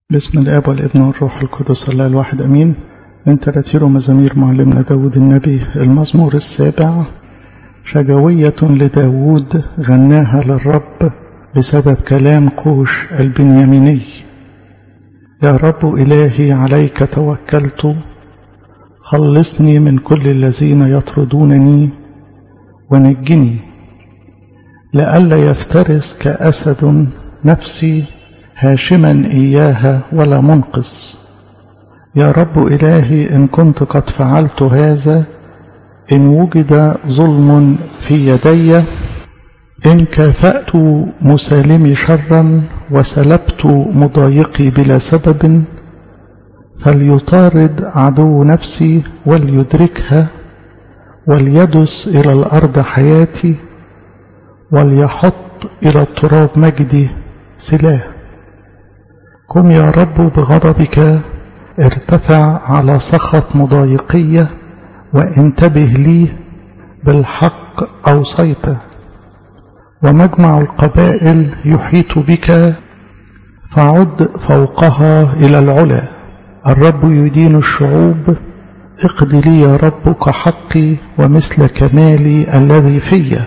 بسم الاب والابن والروح القدس الله الواحد امين من تراتير مزامير معلمنا داود النبي المزمور السابع شجوية لداود غناها للرب بسبب كلام كوش البنياميني يا رب إلهي عليك توكلت خلصني من كل الذين يطردونني ونجني لئلا يفترس كأسد نفسي هاشما إياها ولا منقص يا رب إلهي إن كنت قد فعلت هذا إن وجد ظلم في يدي إن كافأت مسالمي شرا وسلبت مضايقي بلا سبب فليطارد عدو نفسي وليدركها وليدس إلى الأرض حياتي وليحط إلى التراب مجدي سلاه قم يا رب بغضبك ارتفع على سخط مضايقية وانتبه لي بالحق أوصيت ومجمع القبائل يحيط بك فعد فوقها إلى العلا الرب يدين الشعوب اقض لي يا رب كحقي ومثل كمالي الذي في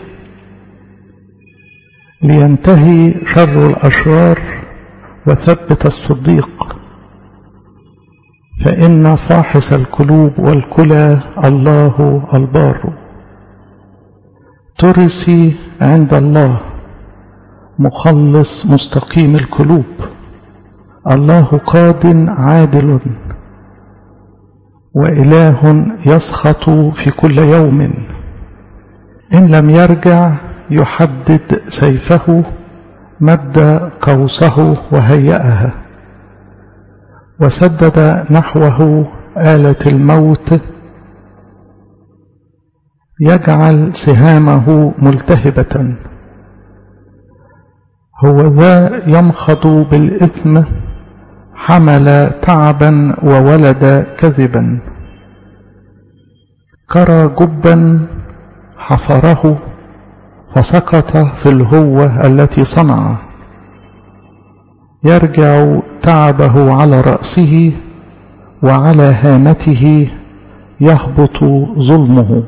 لينتهي شر الأشرار وثبت الصديق فإن فاحص القلوب والكلى الله البار ترسي عند الله مخلص مستقيم القلوب الله قاد عادل وإله يسخط في كل يوم إن لم يرجع يحدد سيفه مد قوسه وهيأها وسدد نحوه آلة الموت يجعل سهامه ملتهبة هو ذا يمخض بالإثم حمل تعبا وولد كذبا كرى جبا حفره فسقط في الهوة التي صنع يرجع تعبه على رأسه وعلى هامته يهبط ظلمه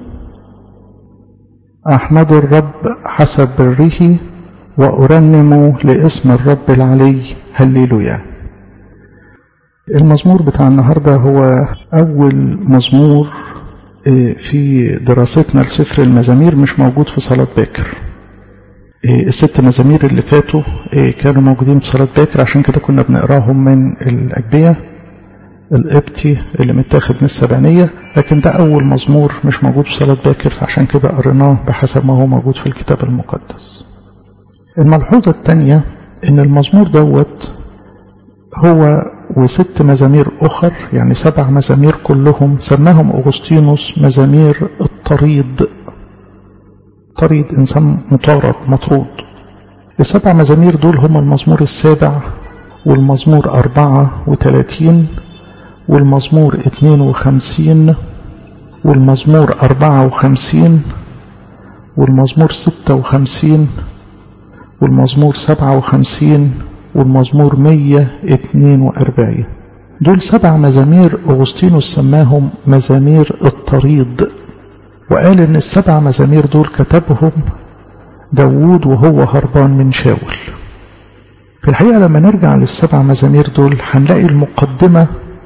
أحمد الرب حسب بره وأرنم لاسم الرب العلي هللويا المزمور بتاع النهاردة هو أول مزمور في دراستنا لسفر المزامير مش موجود في صلاة باكر الست مزامير اللي فاتوا كانوا موجودين في صلاة باكر عشان كده كنا بنقراهم من الأجبية القبطي اللي متاخد من السبعينية لكن ده أول مزمور مش موجود في صلاة باكر فعشان كده قريناه بحسب ما هو موجود في الكتاب المقدس الملحوظة الثانية إن المزمور دوت هو وست مزامير أخر يعني سبع مزامير كلهم سماهم أغسطينوس مزامير الطريد طريد إنسان مطارد مطرود السبع مزامير دول هم المزمور السابع والمزمور أربعة وثلاثين والمزمور اتنين وخمسين والمزمور أربعة وخمسين والمزمور ستة وخمسين والمزمور سبعة وخمسين والمزمور 142 دول سبع مزامير أغسطينوس سماهم مزامير الطريد وقال إن السبع مزامير دول كتبهم داوود وهو هربان من شاول في الحقيقة لما نرجع للسبع مزامير دول هنلاقي المقدمة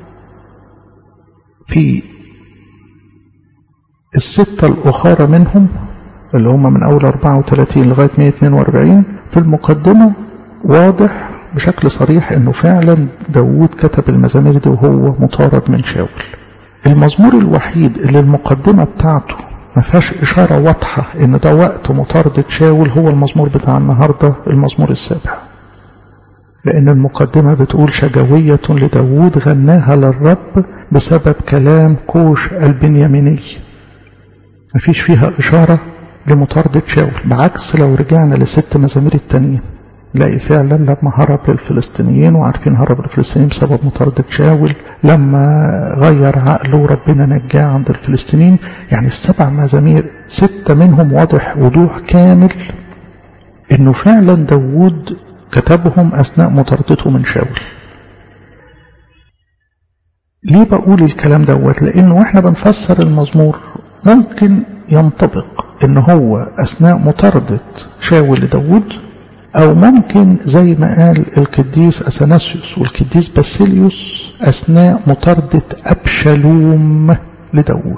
في الستة الأخرى منهم اللي هم من أول 34 لغاية 142 في المقدمة واضح بشكل صريح انه فعلا داوود كتب المزامير دي وهو مطارد من شاول المزمور الوحيد اللي المقدمة بتاعته ما فيهاش إشارة واضحة إن ده وقت مطاردة شاول هو المزمور بتاع النهاردة المزمور السابع لأن المقدمة بتقول شجوية لداوود غناها للرب بسبب كلام كوش البنياميني مفيش فيها إشارة لمطاردة شاول بعكس لو رجعنا لست مزامير التانيين نلاقي فعلا لما هرب للفلسطينيين وعارفين هرب للفلسطينيين بسبب مطاردة شاول لما غير عقله وربنا نجاه عند الفلسطينيين يعني السبع مزامير ستة منهم واضح وضوح كامل انه فعلا داوود كتبهم أثناء مطاردته من شاول ليه بقول الكلام دوت لانه واحنا بنفسر المزمور ممكن ينطبق ان هو اثناء مطاردة شاول لداود او ممكن زي ما قال القديس اثناسيوس والقديس باسيليوس اثناء مطاردة ابشالوم لداود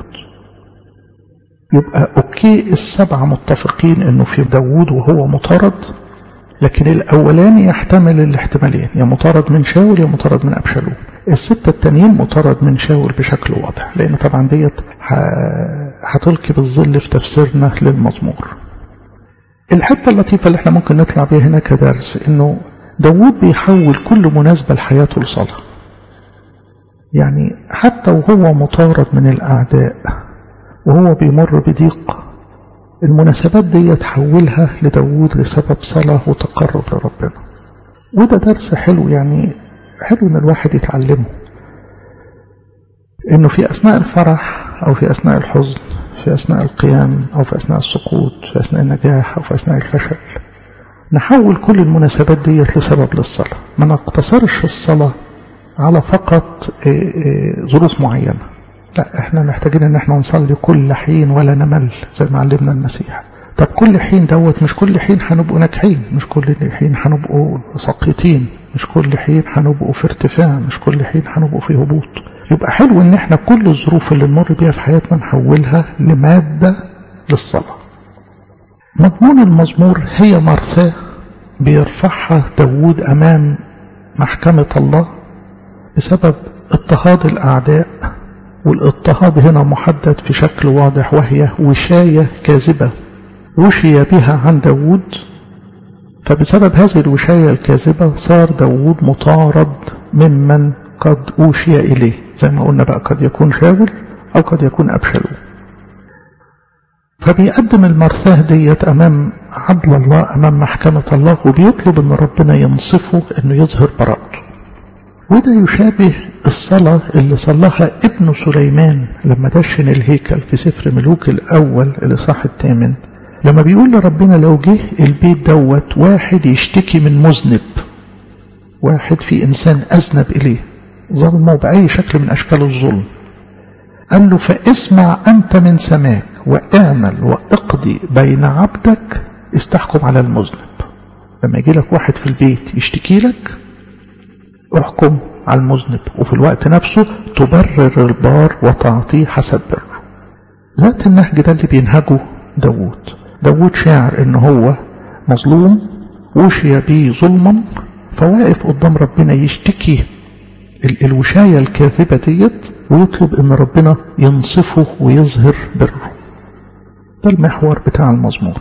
يبقى اوكي السبعة متفقين انه في داود وهو مطارد لكن الاولاني يحتمل الاحتمالين يا مطارد من شاول يا مطارد من ابشالوم الستة التانيين مطارد من شاول بشكل واضح لان طبعا ديت هتلقي بالظل في تفسيرنا للمزمور الحتة اللطيفة اللي احنا ممكن نطلع بيها هنا كدرس انه داود بيحول كل مناسبة لحياته لصلاة يعني حتى وهو مطارد من الأعداء وهو بيمر بضيق المناسبات دي تحولها لداود لسبب صلاة وتقرب لربنا وده درس حلو يعني حلو ان الواحد يتعلمه انه في اثناء الفرح او في اثناء الحزن في اثناء القيام او في اثناء السقوط في اثناء النجاح او في اثناء الفشل نحول كل المناسبات ديت لسبب للصلاة ما نقتصرش الصلاة على فقط ظروف معينة لا احنا محتاجين ان احنا نصلي كل حين ولا نمل زي ما علمنا المسيح طب كل حين دوت مش كل حين هنبقوا ناجحين مش كل حين هنبقوا ساقطين مش كل حين هنبقوا في ارتفاع مش كل حين هنبقوا في هبوط يبقى حلو ان احنا كل الظروف اللي نمر بيها في حياتنا نحولها لمادة للصلاة مضمون المزمور هي مرثاة بيرفعها داود امام محكمة الله بسبب اضطهاد الاعداء والاضطهاد هنا محدد في شكل واضح وهي وشاية كاذبة وشي بها عن داود فبسبب هذه الوشاية الكاذبة صار داود مطارد ممن قد أوشي إليه زي ما قلنا بقى قد يكون شاول أو قد يكون أبشلوم فبيقدم المرثاه ديت أمام عدل الله أمام محكمة الله وبيطلب أن ربنا ينصفه أنه يظهر براءته وده يشابه الصلاة اللي صلاها ابن سليمان لما دشن الهيكل في سفر ملوك الأول الإصحاح الثامن لما بيقول لربنا لو جه البيت دوت واحد يشتكي من مذنب واحد في إنسان أذنب إليه ظلمه بأي شكل من أشكال الظلم قال له فاسمع أنت من سماك واعمل واقضي بين عبدك استحكم على المذنب لما يجي لك واحد في البيت يشتكي لك احكم على المذنب وفي الوقت نفسه تبرر البار وتعطيه حسب بره ذات النهج ده اللي بينهجه داود داود شاعر ان هو مظلوم وشي بيه ظلما فواقف قدام ربنا يشتكي الوشاية الكاذبة ديت ويطلب ان ربنا ينصفه ويظهر بره ده المحور بتاع المزمور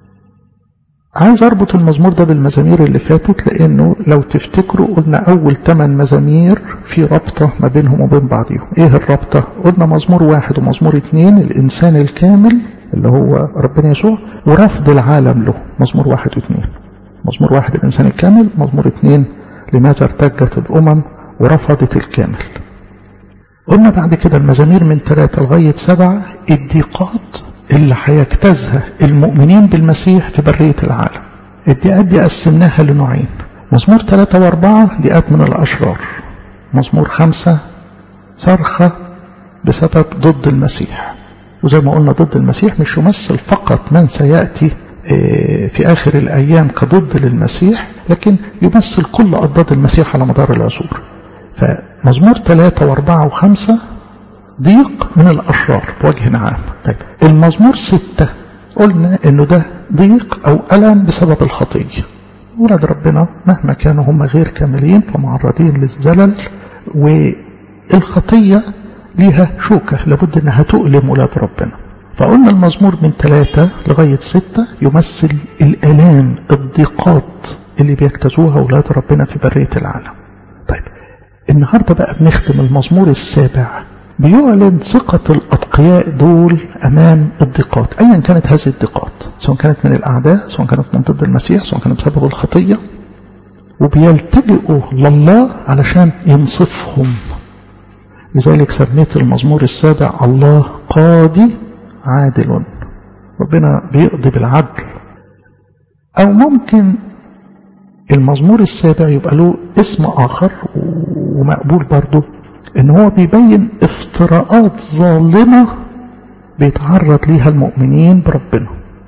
عايز اربط المزمور ده بالمزامير اللي فاتت لانه لو تفتكروا قلنا اول ثمان مزامير في رابطة ما بينهم وبين بعضهم ايه الرابطة قلنا مزمور واحد ومزمور اتنين الانسان الكامل اللي هو ربنا يسوع ورفض العالم له مزمور واحد واثنين مزمور واحد الانسان الكامل مزمور اتنين لماذا ارتجت الامم ورفضت الكامل قلنا بعد كده المزامير من ثلاثة لغاية سبعة الضيقات اللي هيجتازها المؤمنين بالمسيح في برية العالم الضيقات دي قسمناها لنوعين مزمور ثلاثة وأربعة ضيقات من الأشرار مزمور خمسة صرخة بسبب ضد المسيح وزي ما قلنا ضد المسيح مش يمثل فقط من سيأتي في آخر الأيام كضد للمسيح لكن يمثل كل أضداد المسيح على مدار العصور فمزمور ثلاثة وأربعة وخمسة ضيق من الأشرار بوجه عام طيب المزمور ستة قلنا انه ده ضيق او ألم بسبب الخطية ولاد ربنا مهما كانوا هم غير كاملين فمعرضين للزلل والخطية ليها شوكة لابد انها تؤلم ولاد ربنا فقلنا المزمور من ثلاثة لغاية ستة يمثل الآلام الضيقات اللي بيجتازوها ولاد ربنا في برية العالم طيب النهاردة بقى بنختم المزمور السابع بيعلن ثقة الأتقياء دول أمام الضيقات أيا كانت هذه الضيقات سواء كانت من الأعداء سواء كانت من ضد المسيح سواء كانت بسبب الخطية وبيلتجئوا لله علشان ينصفهم لذلك سميت المزمور السابع الله قاضي عادل ربنا بيقضي بالعدل أو ممكن المزمور السابع يبقى له اسم آخر ومقبول برضه ان هو بيبين افتراءات ظالمة بيتعرض ليها المؤمنين بربنا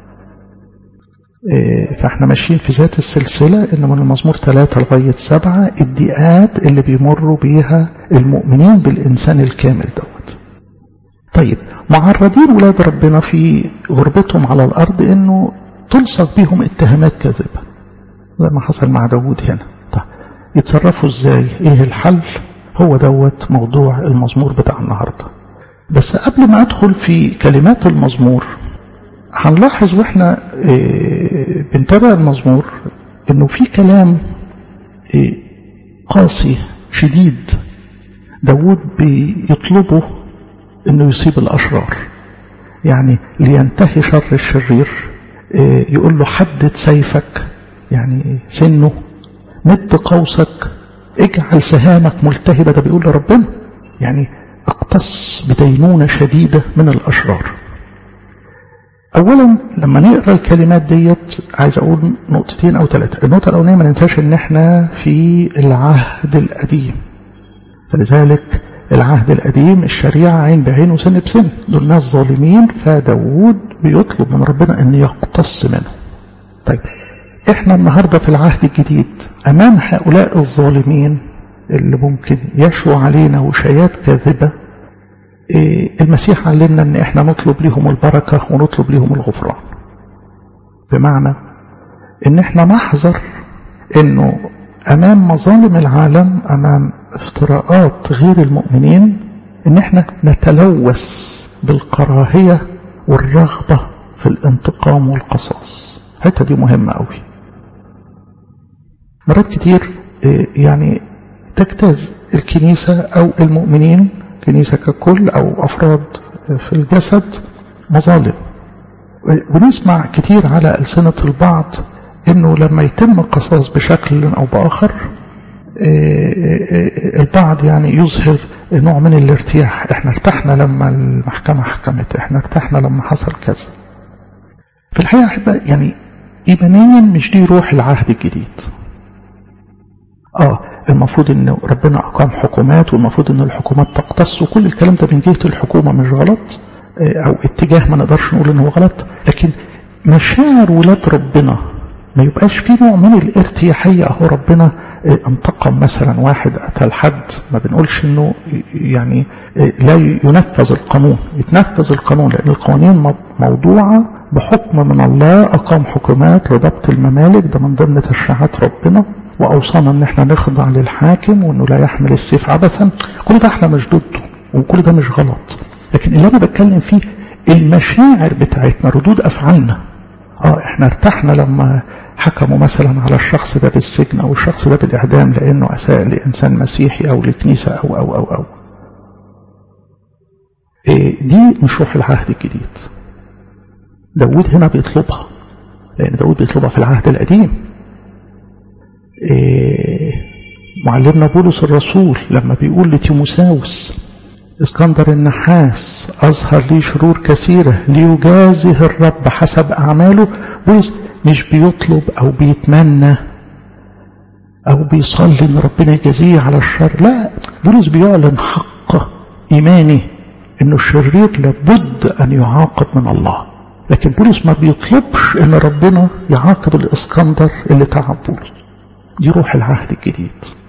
فاحنا ماشيين في ذات السلسلة ان من المزمور ثلاثة لغاية سبعة الضيقات اللي بيمروا بيها المؤمنين بالإنسان الكامل دوت طيب معرضين ولاد ربنا في غربتهم على الأرض انه تلصق بهم اتهامات كاذبة زي ما حصل مع داود هنا طيب يتصرفوا ازاي ايه الحل هو دوت موضوع المزمور بتاع النهاردة بس قبل ما ادخل في كلمات المزمور هنلاحظ واحنا اه بنتابع المزمور انه في كلام اه قاسي شديد داود بيطلبه انه يصيب الاشرار يعني لينتهي شر الشرير اه يقول له حدد سيفك يعني سنه مد قوسك اجعل سهامك ملتهبة ده بيقول لربنا يعني اقتص بدينونة شديدة من الأشرار أولا لما نقرأ الكلمات ديت عايز أقول نقطتين أو ثلاثة النقطة الأولانية ما ننساش إن إحنا في العهد القديم فلذلك العهد القديم الشريعة عين بعين وسن بسن دول ناس ظالمين فداود بيطلب من ربنا أن يقتص منه طيب احنا النهاردة في العهد الجديد امام هؤلاء الظالمين اللي ممكن يشوا علينا وشايات كاذبة إيه المسيح علمنا ان احنا نطلب لهم البركة ونطلب لهم الغفران بمعنى ان احنا نحذر انه امام مظالم العالم امام افتراءات غير المؤمنين ان احنا نتلوث بالكراهية والرغبة في الانتقام والقصاص الحته دي مهمة قوي مرات كتير يعني تجتاز الكنيسة أو المؤمنين كنيسة ككل أو أفراد في الجسد مظالم ونسمع كتير على ألسنة البعض إنه لما يتم القصاص بشكل أو بآخر البعض يعني يظهر نوع من الارتياح احنا ارتحنا لما المحكمة حكمت احنا ارتحنا لما حصل كذا في الحقيقة أحبة يعني إيمانيا مش دي روح العهد الجديد آه المفروض إن ربنا أقام حكومات والمفروض إن الحكومات تقتص وكل الكلام ده من جهة الحكومة مش غلط أو اتجاه ما نقدرش نقول إن هو غلط لكن مشاعر ولاد ربنا ما يبقاش في نوع من الارتياحية أهو ربنا انتقم مثلا واحد قتل حد ما بنقولش انه يعني لا ينفذ القانون يتنفذ القانون لان القوانين موضوعة بحكم من الله اقام حكومات لضبط الممالك ده من ضمن تشريعات ربنا واوصانا ان احنا نخضع للحاكم وانه لا يحمل السيف عبثا كل ده احنا مش ضده وكل ده مش غلط لكن اللي انا بتكلم فيه المشاعر بتاعتنا ردود افعالنا اه احنا ارتحنا لما حكموا مثلا على الشخص ده بالسجن او الشخص ده بالاعدام لانه اساء لانسان مسيحي او لكنيسه او او او او إيه دي مش روح العهد الجديد داود هنا بيطلبها لان داود بيطلبها في العهد القديم إيه معلمنا بولس الرسول لما بيقول لتيموساوس اسكندر النحاس أظهر لي شرور كثيرة ليجازه الرب حسب أعماله بولس مش بيطلب أو بيتمنى أو بيصلي إن ربنا يجازيه على الشر لا بولس بيعلن حق إيماني إنه الشرير لابد أن يعاقب من الله لكن بولس ما بيطلبش إن ربنا يعاقب الإسكندر اللي تعب بولس دي روح العهد الجديد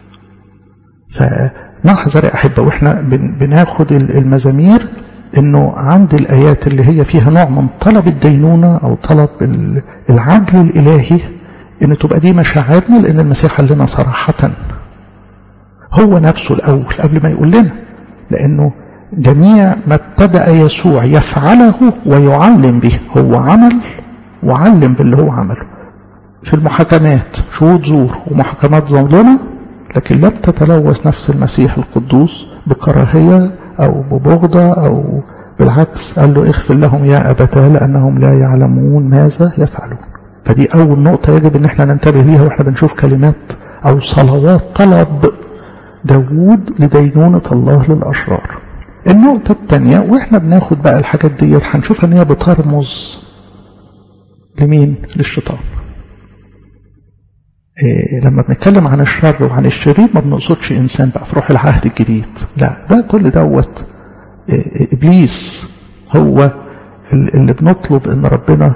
فنحذر يا أحبة وإحنا بناخد المزامير انه عند الايات اللي هي فيها نوع من طلب الدينونة او طلب العدل الالهي ان تبقى دي مشاعرنا لان المسيح قال لنا صراحة هو نفسه الاول قبل ما يقول لنا لانه جميع ما ابتدأ يسوع يفعله ويعلم به هو عمل وعلم باللي هو عمله في المحاكمات شهود زور ومحاكمات ظالمة لكن لم تتلوث نفس المسيح القدوس بكراهية أو ببغضة أو بالعكس قال له اغفر لهم يا أبتاه لأنهم لا يعلمون ماذا يفعلون فدي أول نقطة يجب أن احنا ننتبه ليها وإحنا بنشوف كلمات أو صلوات طلب داود لدينونة الله للأشرار النقطة الثانية وإحنا بناخد بقى الحاجات ديت هنشوف إن هي بترمز لمين؟ للشيطان إيه لما بنتكلم عن الشر وعن الشرير ما بنقصدش إنسان بقى في روح العهد الجديد لا ده كل دوت إيه إبليس هو اللي بنطلب إن ربنا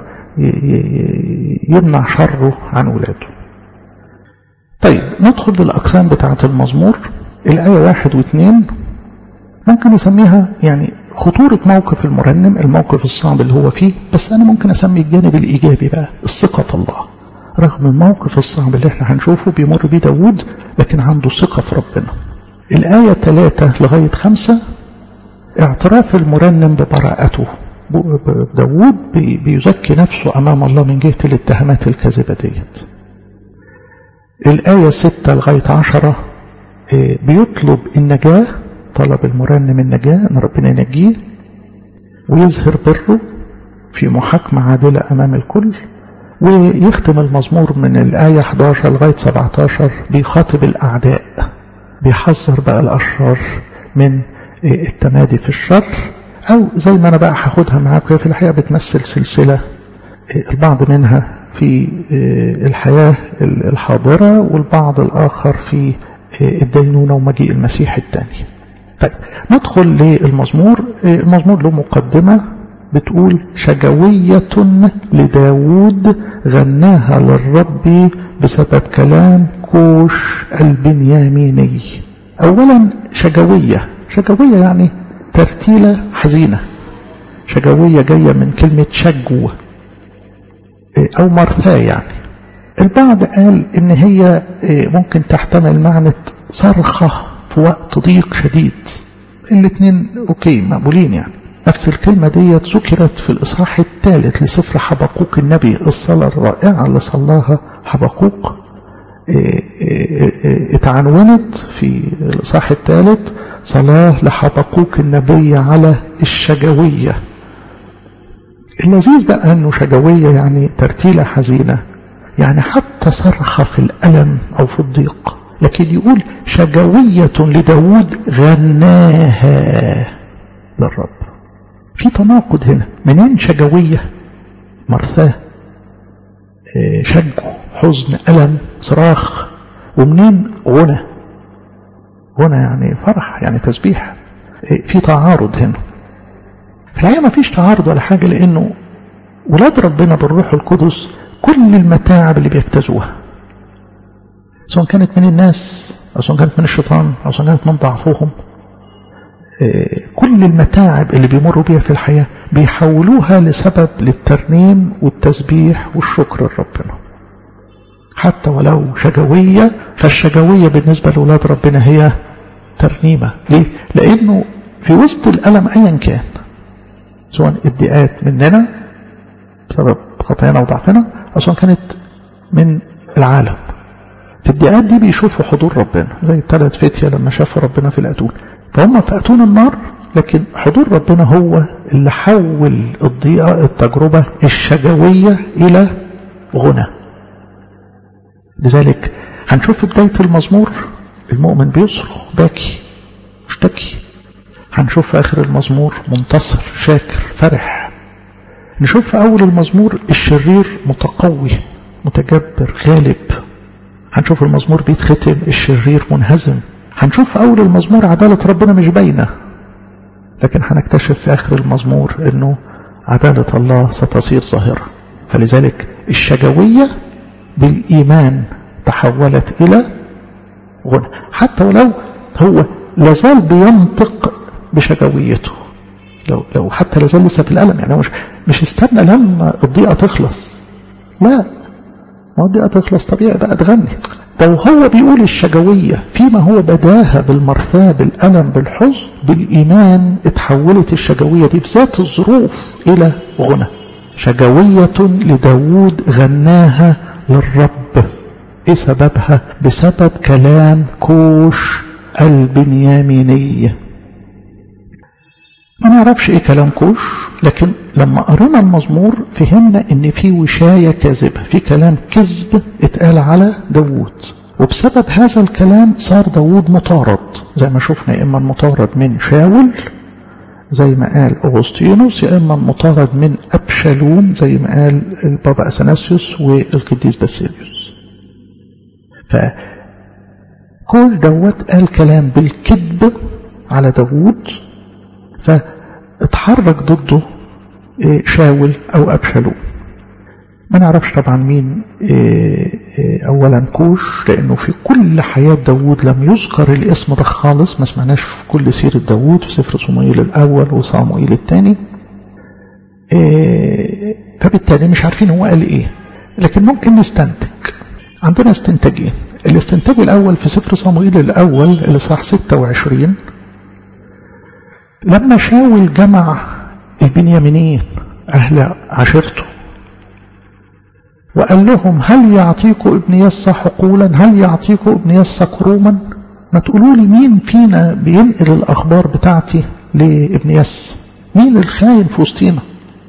يمنع شره عن ولاده طيب ندخل للأقسام بتاعة المزمور الآية واحد واثنين ممكن نسميها يعني خطورة موقف المرنم الموقف الصعب اللي هو فيه بس أنا ممكن أسمي الجانب الإيجابي بقى الثقة في الله رغم الموقف الصعب اللي احنا هنشوفه بيمر بيه داود لكن عنده ثقة في ربنا الآية ثلاثة لغاية خمسة اعتراف المرنم ببراءته داود بيزكي نفسه أمام الله من جهة الاتهامات الكاذبة ديت الآية ستة لغاية عشرة بيطلب النجاة طلب المرنم النجاة أن ربنا ينجيه ويظهر بره في محاكمة عادلة أمام الكل ويختم المزمور من الآية 11 لغاية 17 بيخاطب الأعداء بيحذر بقى الأشرار من التمادي في الشر أو زي ما أنا بقى هاخدها معاكم في الحقيقة بتمثل سلسلة البعض منها في الحياة الحاضرة والبعض الآخر في الدينونة ومجيء المسيح الثاني طيب ندخل للمزمور المزمور له مقدمة بتقول شجوية لداود غناها للرب بسبب كلام كوش البنياميني أولا شجوية شجوية يعني ترتيلة حزينة شجوية جاية من كلمة شجو أو مرثاة يعني البعض قال إن هي ممكن تحتمل معنى صرخة في وقت ضيق شديد الاثنين أوكي مقبولين يعني نفس الكلمة دي ذكرت في الإصحاح الثالث لسفر حبقوق النبي الصلاة الرائعة اللي صلاها حبقوق اتعنونت في الإصحاح الثالث صلاة لحبقوق النبي على الشجوية اللذيذ بقى أنه شجوية يعني ترتيلة حزينة يعني حتى صرخة في الألم أو في الضيق لكن يقول شجوية لداود غناها للرب في تناقض هنا منين شجوية مرثاة شجو حزن ألم صراخ ومنين غنى غنى يعني فرح يعني تسبيح في تعارض هنا الحقيقة ما فيش تعارض ولا حاجة لأنه ولاد ربنا بالروح القدس كل المتاعب اللي بيجتازوها سواء كانت من الناس أو سواء كانت من الشيطان أو سواء كانت من ضعفهم كل المتاعب اللي بيمروا بيها في الحياة بيحولوها لسبب للترنيم والتسبيح والشكر لربنا حتى ولو شجوية فالشجوية بالنسبة لأولاد ربنا هي ترنيمة ليه؟ لأنه في وسط الألم أيا كان سواء ادعاءات مننا بسبب خطايانا وضعفنا أو سواء كانت من العالم في الدقات دي بيشوفوا حضور ربنا زي الثلاث فتية لما شافوا ربنا في الأتون فهم في أتون النار لكن حضور ربنا هو اللي حول الضيقة التجربة الشجوية إلى غنى لذلك هنشوف في بداية المزمور المؤمن بيصرخ باكي مشتكي هنشوف في آخر المزمور منتصر شاكر فرح نشوف في أول المزمور الشرير متقوي متجبر غالب هنشوف المزمور بيتختم الشرير منهزم هنشوف في أول المزمور عدالة ربنا مش باينة لكن هنكتشف في آخر المزمور أنه عدالة الله ستصير ظاهرة فلذلك الشجوية بالإيمان تحولت إلى غنى حتى ولو هو لازال بينطق بشجويته لو لو حتى لازال لسه في الألم يعني مش مش استنى لما الضيقة تخلص لا ما الضيقة تخلص طبيعي بقى تغني لو هو بيقول الشجوية فيما هو بداها بالمرثاة بالألم بالحزن بالإيمان اتحولت الشجوية دي بذات الظروف إلى غنى شجوية لداود غناها للرب ايه سببها بسبب كلام كوش البنياميني ما نعرفش ايه كلام كوش لكن لما قرينا المزمور فهمنا ان في وشاية كاذبة في كلام كذب اتقال على داوود وبسبب هذا الكلام صار داوود مطارد زي ما شفنا يا اما المطارد من شاول زي ما قال أغسطينوس يا إما المطارد من أبشالوم زي ما قال البابا أثناسيوس والقديس باسيليوس فكل دوت قال كلام بالكذب على داوود فاتحرك ضده شاول أو أبشالوم ما نعرفش طبعا مين أولا كوش لأنه في كل حياة داوود لم يذكر الاسم ده خالص ما سمعناش في كل سيرة داوود في سفر صموئيل الأول وصاموئيل الثاني فبالتالي مش عارفين هو قال ايه لكن ممكن نستنتج عندنا استنتاجين الاستنتاج الأول في سفر صموئيل الأول الإصحاح 26 لما شاول جمع البنيامينيين أهل عشيرته وقال لهم هل يعطيكم ابن يسى حقولا هل يعطيكم ابن يسى كروما ما تقولوا لي مين فينا بينقل الأخبار بتاعتي لابن يسى مين الخاين في وسطينا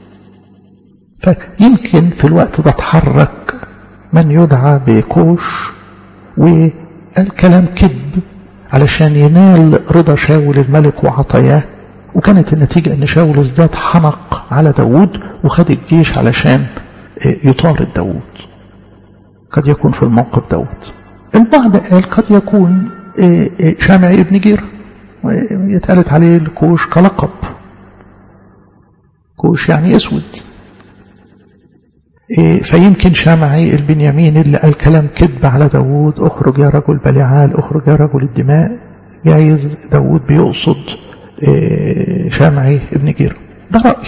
فيمكن في الوقت ده اتحرك من يدعى بكوش وقال كلام كذب علشان ينال رضا شاول الملك وعطاياه وكانت النتيجة ان شاول ازداد حنق على داود وخد الجيش علشان يطارد داود قد يكون في الموقف دوت البعض قال قد يكون شامعي ابن جير يتقالت عليه الكوش كلقب كوش يعني اسود فيمكن شامعي البنيامين اللي قال كلام كذب على داود اخرج يا رجل بلعال اخرج يا رجل الدماء جايز داود بيقصد شامعي ابن جير ده رأي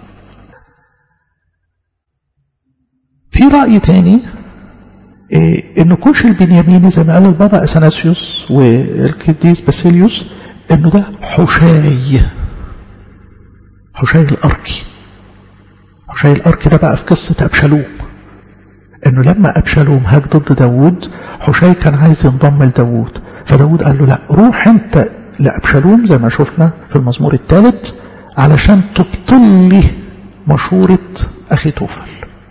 في رأي تاني ان كوش البنياميني زي ما قال البابا اثناسيوس والقديس باسيليوس انه ده حشاي حشاي الاركي حشاي الاركي ده بقى في قصة ابشالوم انه لما ابشالوم هاج ضد داوود حشاي كان عايز ينضم لداوود فداوود قال له لا روح انت لابشالوم زي ما شفنا في المزمور الثالث علشان تبطل لي مشورة اخي توفل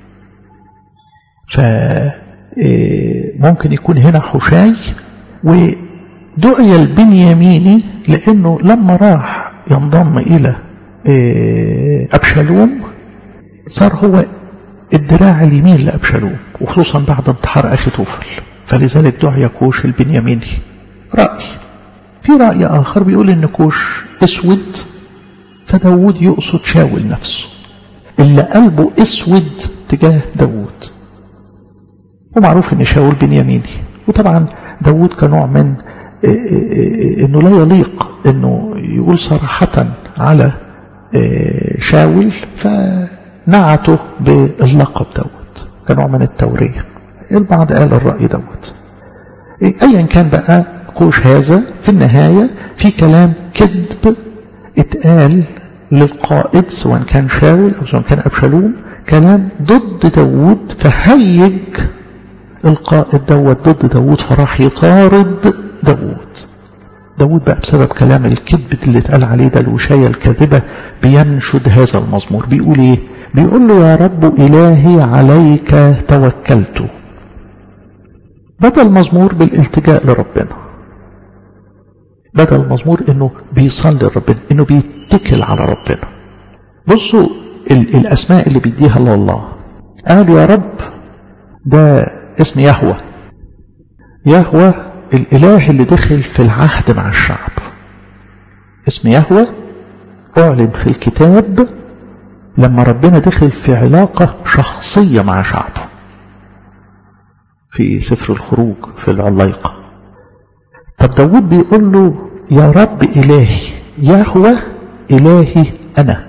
فممكن يكون هنا حشاي ودعي البنياميني لأنه لما راح ينضم إلى أبشالوم صار هو الدراع اليمين لأبشالوم وخصوصا بعد انتحار أخي توفل فلذلك دعي كوش البنياميني رأي في رأي آخر بيقول إن كوش أسود فداود يقصد شاول نفسه اللي قلبه أسود تجاه داود ومعروف ان شاول بنياميني وطبعا داود كنوع من انه لا يليق انه يقول صراحة على شاول فنعته باللقب دوت كنوع من التورية البعض قال الرأي دوت ايا كان بقى قوش هذا في النهاية في كلام كذب اتقال للقائد سواء كان شاول او سواء كان ابشالوم كلام ضد داود فهيج القائد دوت ضد داود فراح يطارد داود داود بقى بسبب كلام الكذب اللي اتقال عليه ده الوشاية الكاذبة بينشد هذا المزمور بيقول ايه بيقول له يا رب إلهي عليك توكلت بدأ المزمور بالالتجاء لربنا بدأ المزمور انه بيصلي لربنا انه بيتكل على ربنا بصوا الاسماء اللي بيديها الله قال يا رب ده اسم يهوى يهوى الإله اللي دخل في العهد مع الشعب اسم يهوى أعلن في الكتاب لما ربنا دخل في علاقة شخصية مع شعبه في سفر الخروج في العلايقة طب داود بيقول له يا رب إلهي يهوى إلهي أنا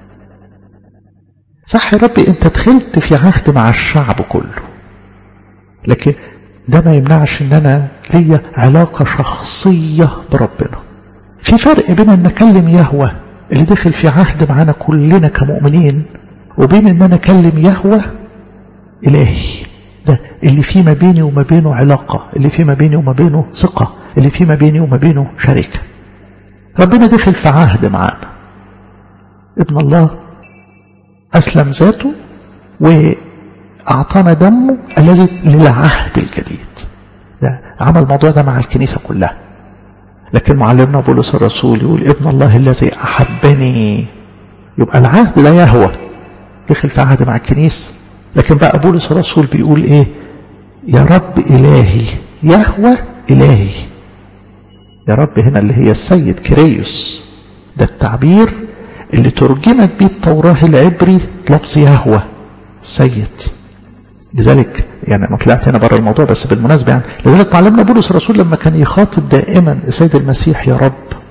صح يا ربي أنت دخلت في عهد مع الشعب كله لكن ده ما يمنعش ان انا ليا علاقة شخصية بربنا في فرق بين ان اكلم يهوى اللي دخل في عهد معانا كلنا كمؤمنين وبين ان انا اكلم يهوى الهي ده اللي فيه ما بيني وما بينه علاقة اللي فيه ما بيني وما بينه ثقة اللي فيه ما بيني وما بينه شركة ربنا دخل في عهد معانا ابن الله أسلم ذاته وأعطانا دمه الذي للعهد الجديد ده عمل الموضوع ده مع الكنيسة كلها لكن معلمنا بولس الرسول يقول ابن الله الذي أحبني يبقى العهد ده يهوى دخل في عهد مع الكنيسة لكن بقى بولس الرسول بيقول ايه يا رب إلهي يهوى إلهي يا رب هنا اللي هي السيد كريوس ده التعبير اللي ترجمت به التوراة العبري لفظ يهوى سيد لذلك يعني انا طلعت هنا بره الموضوع بس بالمناسبه يعني لذلك معلمنا بولس الرسول لما كان يخاطب دائما السيد المسيح يا رب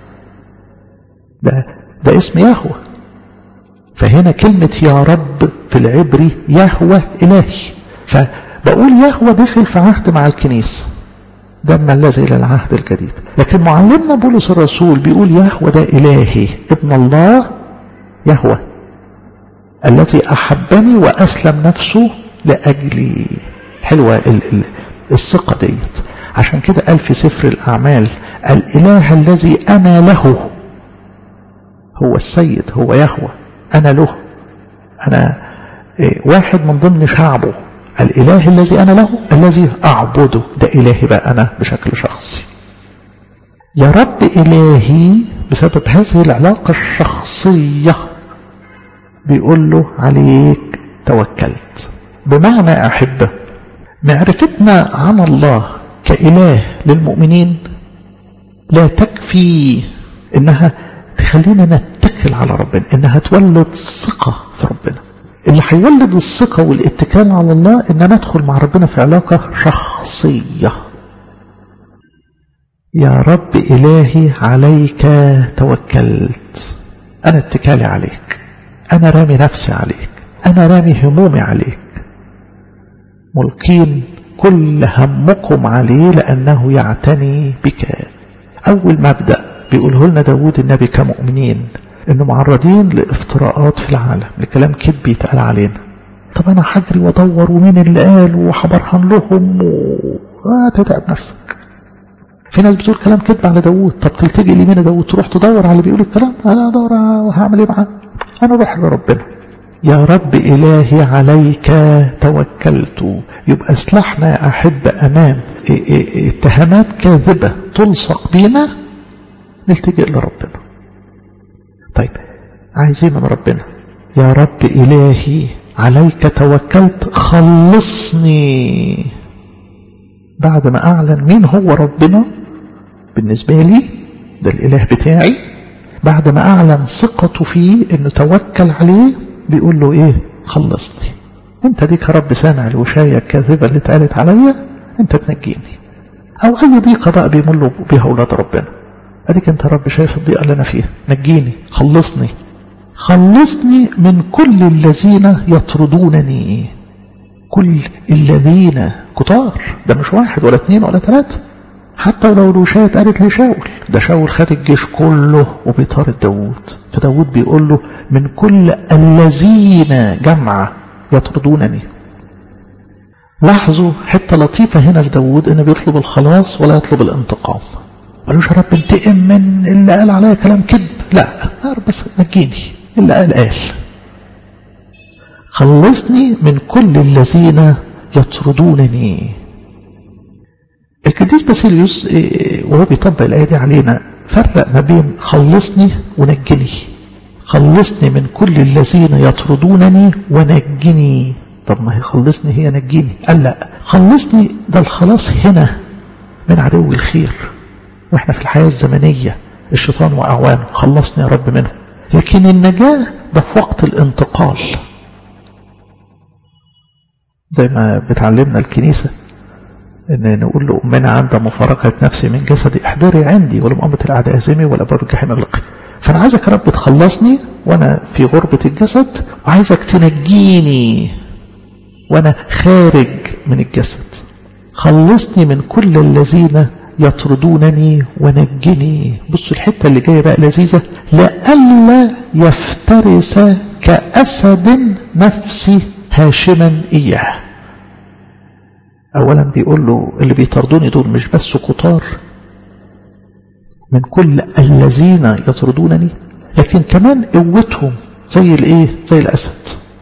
ده ده اسم يهوى فهنا كلمة يا رب في العبري يهوى إلهي فبقول يهوى دخل في عهد مع الكنيسة ده ما الذي إلى العهد الجديد لكن معلمنا بولس الرسول بيقول يهوى ده إلهي ابن الله يهوى الذي أحبني وأسلم نفسه لأجلي حلوة ال ال الثقة ديت عشان كده قال في سفر الأعمال الإله الذي أنا له هو السيد هو يهوى أنا له أنا واحد من ضمن شعبه الإله الذي أنا له الذي أعبده ده إلهي بقى أنا بشكل شخصي يا رب إلهي بسبب هذه العلاقة الشخصية بيقول له عليك توكلت بمعنى أحبة معرفتنا عن الله كإله للمؤمنين لا تكفي إنها تخلينا نتكل على ربنا إنها تولد ثقة في ربنا اللي هيولد الثقة والاتكال على الله إن ندخل مع ربنا في علاقة شخصية يا رب إلهي عليك توكلت أنا اتكالي عليك أنا رامي نفسي عليك أنا رامي همومي عليك ملقين كل همكم عليه لأنه يعتني بك أول مبدأ بيقوله لنا داود النبي كمؤمنين إنه معرضين لافتراءات في العالم لكلام كذب يتقال علينا طب أنا هجري وأدور ومين اللي قال وهبرهن لهم وتتعب نفسك في ناس بتقول كلام كذب على داود طب تلتجي لمين يا داود تروح تدور على اللي بيقول الكلام أنا أدور وهعمل إيه معاه أنا روح لربنا يا رب إلهي عليك توكلت يبقى اسلحنا يا أحب أمام اتهامات كاذبة تلصق بينا نلتجئ لربنا طيب عايزين من ربنا يا رب إلهي عليك توكلت خلصني بعد ما أعلن مين هو ربنا بالنسبة لي ده الإله بتاعي بعد ما أعلن ثقته فيه إنه توكل عليه بيقول له إيه خلصني أنت ديك يا رب سامع الوشاية الكاذبة اللي اتقالت عليا أنت تنجيني أو أي ضيقة بقى بيملوا بيها أولاد ربنا أديك أنت يا رب شايف الضيقة اللي أنا فيها نجيني خلصني خلصني من كل الذين يطردونني كل الذين كتار ده مش واحد ولا اثنين ولا ثلاثة حتى لو الوشاية قالت لشاول ده شاول خد الجيش كله وبيطارد داوود فداوود بيقول له من كل الذين جمع يطردونني لاحظوا حتة لطيفة هنا في داوود انه بيطلب الخلاص ولا يطلب الانتقام قالوش يا رب انتقم من اللي قال عليا كلام كذب لا يا رب بس نجيني اللي قال قال خلصني من كل الذين يطردونني القديس باسيليوس وهو بيطبق الآية دي علينا فرق ما بين خلصني ونجني خلصني من كل الذين يطردونني ونجني طب ما هي خلصني هي نجيني قال لا خلصني ده الخلاص هنا من عدو الخير واحنا في الحياة الزمنية الشيطان وأعوانه خلصني يا رب منه لكن النجاة ده في وقت الانتقال زي ما بتعلمنا الكنيسة ان نقول لأمنا عند مفارقة نفسي من جسدي احضري عندي ولم أمت الأعداء هزمي ولا باب الجحيم اغلقي فأنا عايزك يا رب تخلصني وأنا في غربة الجسد وعايزك تنجيني وأنا خارج من الجسد خلصني من كل الذين يطردونني ونجني بصوا الحتة اللي جاية بقى لذيذة لئلا يفترس كأسد نفسي هاشما إياه أولا بيقول له اللي بيطردوني دول مش بس كتار من كل الذين يطردونني لكن كمان قوتهم زي الايه زي الأسد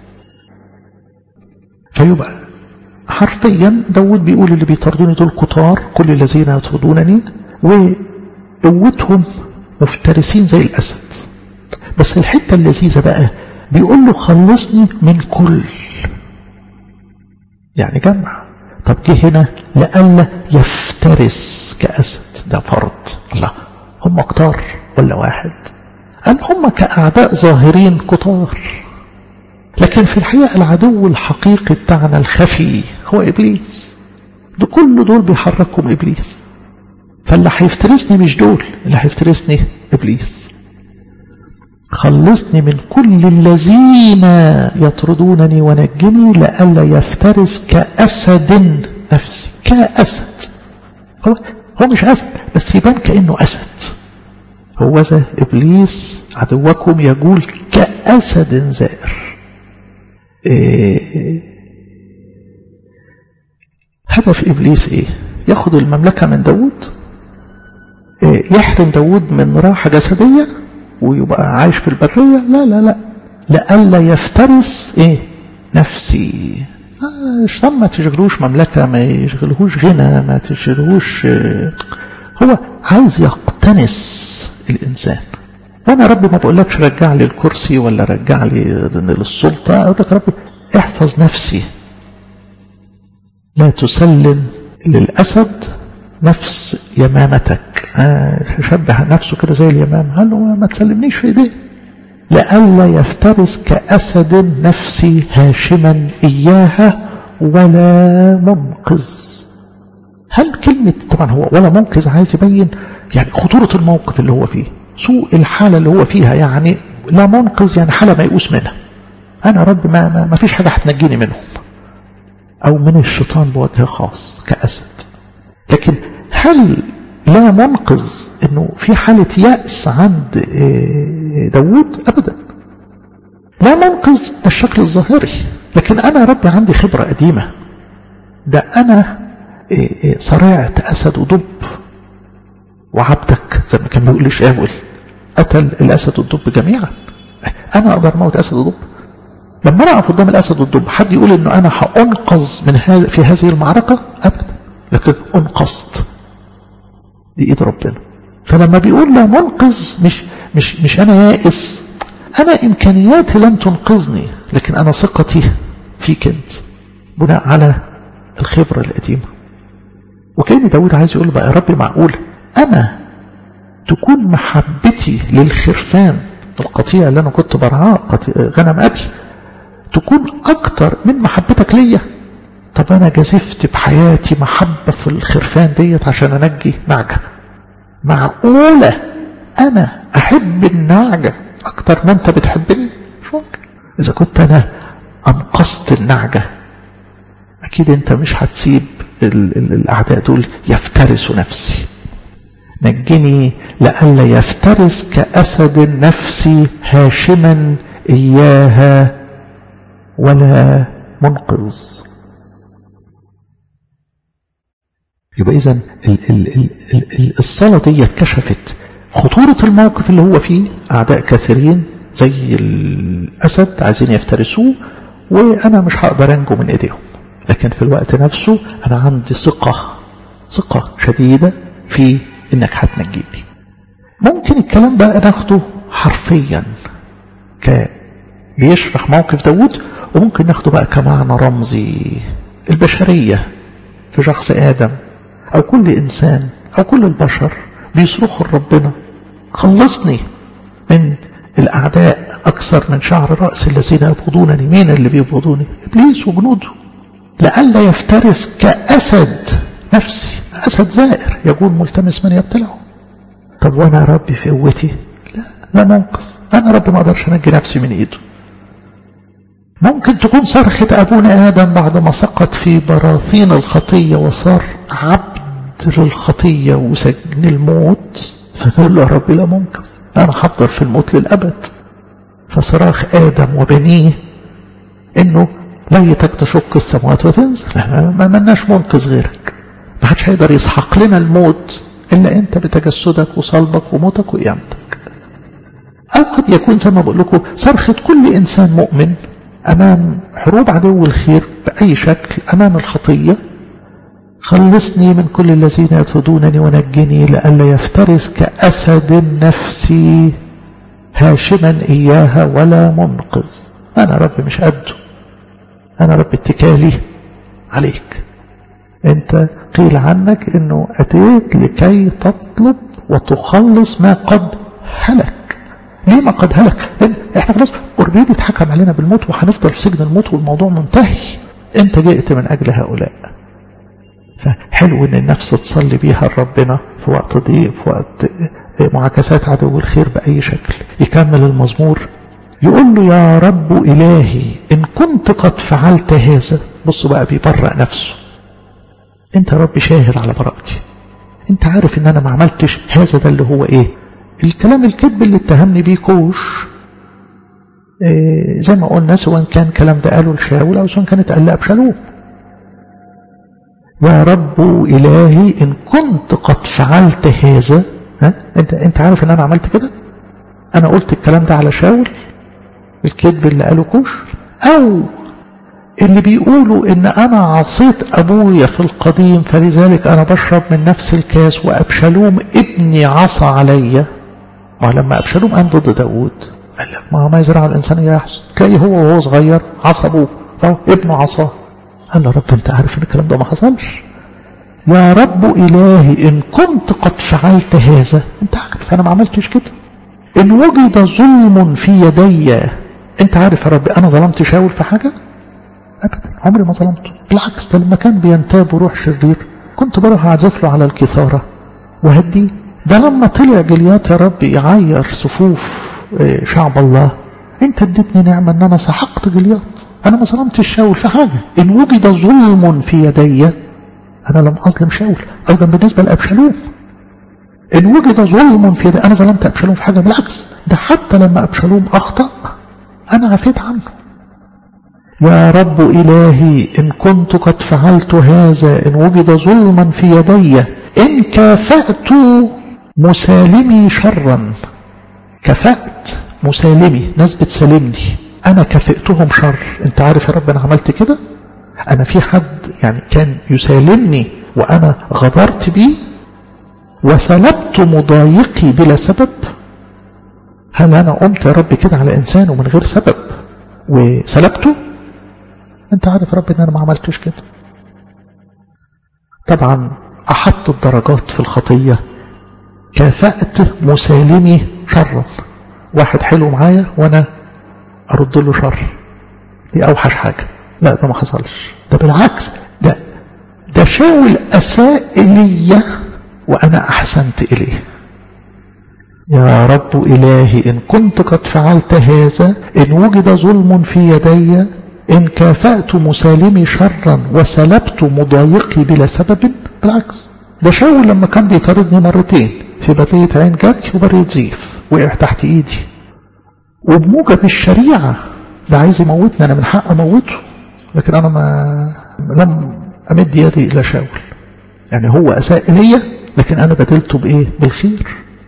فيبقى حرفيا داود بيقول اللي بيطردوني دول كتار كل الذين يطردونني وقوتهم مفترسين زي الأسد بس الحتة اللذيذة بقى بيقول له خلصني من كل يعني جمع طب جه هنا لألا يفترس كأسد ده فرض الله هم كتار ولا واحد قال هم كأعداء ظاهرين كتار لكن في الحقيقة العدو الحقيقي بتاعنا الخفي هو إبليس ده كل دول بيحركهم إبليس فاللي هيفترسني مش دول اللي هيفترسني إبليس خلصني من كل الذين يطردونني ونجني لئلا يفترس كأسد نفسي كأسد هو هو مش أسد بس يبان كأنه أسد هو ذا إبليس عدوكم يقول كأسد زائر إيه هدف إبليس إيه ياخد المملكة من داود إيه يحرم داود من راحة جسدية ويبقى عايش في البرية لا لا لا لألا يفترس إيه نفسي الشيطان ما تشغلوش مملكة ما يشغلهوش غنى ما تشغلهوش هو عايز يقتنس الإنسان وأنا ربي ما بقولكش رجع لي الكرسي ولا رجع لي للسلطة أقول لك ربي احفظ نفسي لا تسلم للأسد نفس يمامتك آه شبه نفسه كده زي اليمام قال له ما تسلمنيش في ايديه لئلا يفترس كأسد نفسي هاشما إياها ولا منقذ هل كلمة طبعا هو ولا منقذ عايز يبين يعني خطورة الموقف اللي هو فيه سوء الحالة اللي هو فيها يعني لا منقذ يعني حالة ما يقوس منها أنا رب ما, ما, ما فيش حاجة هتنجيني منهم أو من الشيطان بوجه خاص كأسد لكن هل لا منقذ أنه في حالة يأس عند داود أبدا لا منقذ الشكل الظاهري لكن أنا ربي عندي خبرة قديمة ده أنا صرعت أسد ودب وعبدك زي ما كان بيقول شاول قتل الأسد والدب جميعا أنا أقدر موت أسد ودب لما أنا أقف قدام الأسد والدب حد يقول إنه أنا هأنقذ من هذا في هذه المعركة أبدا لكن أنقذت دي إيد ربنا فلما بيقول لا منقذ مش مش مش أنا يائس أنا إمكانياتي لن تنقذني لكن أنا ثقتي فيك أنت بناء على الخبرة القديمة وكأن داود عايز يقول بقى يا ربي معقول أنا تكون محبتي للخرفان القطيع اللي أنا كنت برعاه غنم أبي تكون أكتر من محبتك ليا طب أنا جازفت بحياتي محبة في الخرفان ديت عشان أنجي نعجة معقولة أنا أحب النعجة أكتر ما أنت بتحبني مش ممكن إذا كنت أنا أنقذت النعجة أكيد أنت مش هتسيب الأعداء دول يفترسوا نفسي نجني لئلا يفترس كأسد نفسي هاشما إياها ولا منقذ يبقى إذا الصلاة دي كشفت خطورة الموقف اللي هو فيه أعداء كثيرين زي الأسد عايزين يفترسوه وأنا مش هقدر أنجو من إيديهم لكن في الوقت نفسه أنا عندي ثقة ثقة شديدة في إنك هتنجيني ممكن الكلام بقى ناخده حرفيا ك بيشرح موقف داود وممكن ناخده بقى كمعنى رمزي البشرية في شخص آدم أو كل إنسان أو كل البشر بيصرخوا لربنا خلصني من الأعداء أكثر من شعر رأس الذين يبغضونني مين اللي بيبغضوني إبليس وجنوده لئلا يفترس كأسد نفسي أسد زائر يقول ملتمس من يبتلعه طب وأنا يا ربي في قوتي لا لا منقذ أنا ربي ما أقدرش أنجي نفسي من إيده ممكن تكون صرخة أبونا آدم بعد ما سقط في براثين الخطية وصار عبد للخطية وسجن الموت فنقول له يا ربي لا منقذ أنا هفضل في الموت للأبد فصراخ آدم وبنيه إنه ليتك تشق السماوات وتنزل ما ملناش منقذ غيرك ما حدش هيقدر يسحق لنا الموت إلا أنت بتجسدك وصلبك وموتك وقيامتك أو قد يكون زي ما بقول لكم صرخة كل إنسان مؤمن أمام حروب عدو الخير بأي شكل أمام الخطية خلصني من كل الذين يطردونني ونجني لئلا يفترس كأسد نفسي هاشما إياها ولا منقذ أنا رب مش قده أنا رب اتكالي عليك انت قيل عنك انه اتيت لكي تطلب وتخلص ما قد هلك ليه ما قد هلك لان احنا خلاص اوريدي اتحكم علينا بالموت وهنفضل في سجن الموت والموضوع منتهي انت جئت من اجل هؤلاء فحلو ان النفس تصلي بيها لربنا في وقت ضيق في وقت معاكسات عدو الخير باي شكل يكمل المزمور يقول له يا رب الهي ان كنت قد فعلت هذا بصوا بقى بيبرأ نفسه انت يا رب شاهد على براءتي انت عارف ان انا ما عملتش هذا ده اللي هو ايه الكلام الكذب اللي اتهمني بيه كوش إيه زي ما قلنا سواء كان كلام ده قاله لشاول او سواء كانت قال لابشالوم يا رب الهي ان كنت قد فعلت هذا ها انت انت عارف ان انا عملت كده انا قلت الكلام ده على شاول الكذب اللي قاله كوش او اللي بيقولوا ان انا عصيت ابويا في القديم فلذلك انا بشرب من نفس الكاس وابشالوم ابني عصى عليا ولما ابشالوم قام ضد داوود قال لك ما ما يزرع الانسان يحصد تلاقي هو وهو صغير عصى ابوه او ابنه عصاه قال له رب انت عارف ان الكلام ده ما حصلش يا رب الهي ان كنت قد فعلت هذا انت عارف انا ما عملتش كده ان وجد ظلم في يدي انت عارف يا رب انا ظلمت شاول في حاجه ابدا عمري ما ظلمته بالعكس ده لما كان بينتاب وروح شرير كنت بروح اعزف له على الكثاره وهديه ده لما طلع جليات يا رب يعير صفوف شعب الله انت اديتني نعمه ان انا سحقت جليات انا ما ظلمتش شاول في حاجه ان وجد ظلم في يدي انا لم اظلم شاول ايضا بالنسبه لابشالوم ان وجد ظلم في يدي انا ظلمت ابشالوم في حاجه بالعكس ده حتى لما ابشالوم اخطا انا عفيت عنه يا رب إلهي إن كنت قد فعلت هذا إن وجد ظلما في يدي إن كافأت مسالمي شرا كفأت مسالمي ناس بتسالمني أنا كفئتهم شر أنت عارف يا رب أنا عملت كده أنا في حد يعني كان يسالمني وأنا غدرت بيه وسلبت مضايقي بلا سبب هل أنا قمت يا رب كده على إنسان ومن غير سبب وسلبته انت عارف رب ان انا ما عملتش كده طبعا احط الدرجات في الخطية كافأت مسالمي شرا واحد حلو معايا وانا ارد له شر دي اوحش حاجة لا ده ما حصلش ده بالعكس ده ده شاول اساء الي وانا احسنت اليه يا رب الهي ان كنت قد فعلت هذا ان وجد ظلم في يدي إن كافأت مسالمي شرا وسلبت مضايقي بلا سبب بالعكس ده شاول لما كان بيطاردني مرتين في برية عين جات وبرية زيف وقع تحت ايدي وبموجب الشريعة ده عايز يموتني انا من حق اموته لكن انا ما لم امد يدي الى شاول يعني هو اساء الي لكن انا بدلته بايه بالخير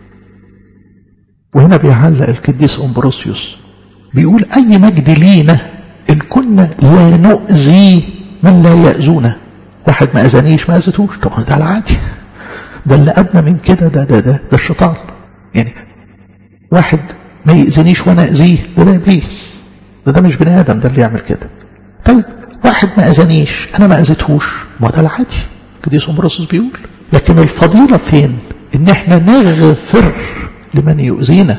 وهنا بيعلق القديس امبروسيوس بيقول اي مجد لينا إن كنا لا نؤذي من لا يأذونا واحد ما أذانيش ما أذتوش طبعا ده العادي ده اللي أدنى من كده ده ده ده, ده الشيطان يعني واحد ما يأذنيش وأنا أذيه ده ده إبليس ده ده مش بني آدم ده اللي يعمل كده طيب واحد ما أذانيش أنا ما أذيتهوش ما ده العادي قديس أمبروسوس بيقول لكن الفضيلة فين إن إحنا نغفر لمن يؤذينا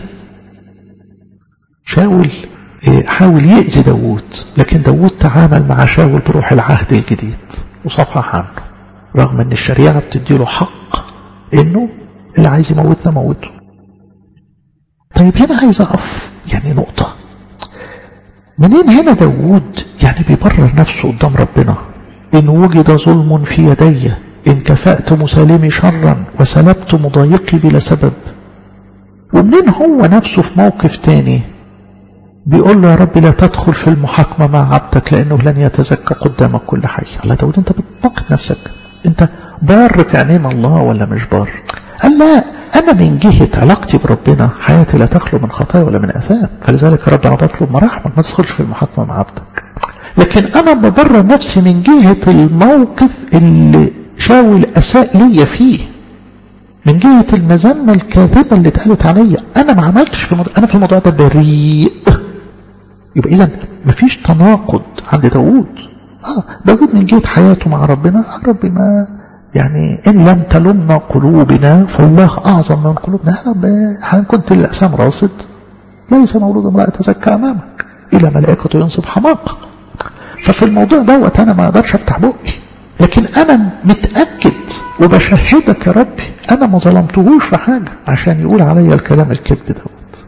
شاول حاول يأذي داوود لكن داوود تعامل مع شاول بروح العهد الجديد وصفح عنه رغم ان الشريعة بتديله حق انه اللي عايز يموتنا موته طيب هنا عايز اقف يعني نقطة منين هنا داوود يعني بيبرر نفسه قدام ربنا ان وجد ظلم في يدي ان كفأت مسالمي شرا وسلبت مضايقي بلا سبب ومنين هو نفسه في موقف تاني بيقول له يا رب لا تدخل في المحاكمة مع عبدك لأنه لن يتزكى قدامك كل حي الله داود أنت بتناقض نفسك أنت بار في عينين الله ولا مش بار قال لا أنا من جهة علاقتي بربنا حياتي لا تخلو من خطايا ولا من أثام فلذلك يا رب أنا بطلب مراحمك ما تدخلش في المحاكمة مع عبدك لكن أنا ببرر نفسي من جهة الموقف اللي شاول أساء لي فيه من جهة المذمة الكاذبة اللي اتقالت عليا أنا ما عملتش في الموضوع أنا في الموضوع ده بريء يبقى إذا مفيش تناقض عند داوود اه داود من جهة حياته مع ربنا آه ربي ما يعني إن لم تلمنا قلوبنا فالله أعظم من قلوبنا رب كنت للأسام راصد ليس مولود امرأة تزكى أمامك إلى ملائكته ينصب حماقة ففي الموضوع دوت أنا ما أقدرش أفتح بقي لكن أنا متأكد وبشهدك يا ربي أنا ما ظلمتهوش في حاجة عشان يقول عليا الكلام الكذب دوت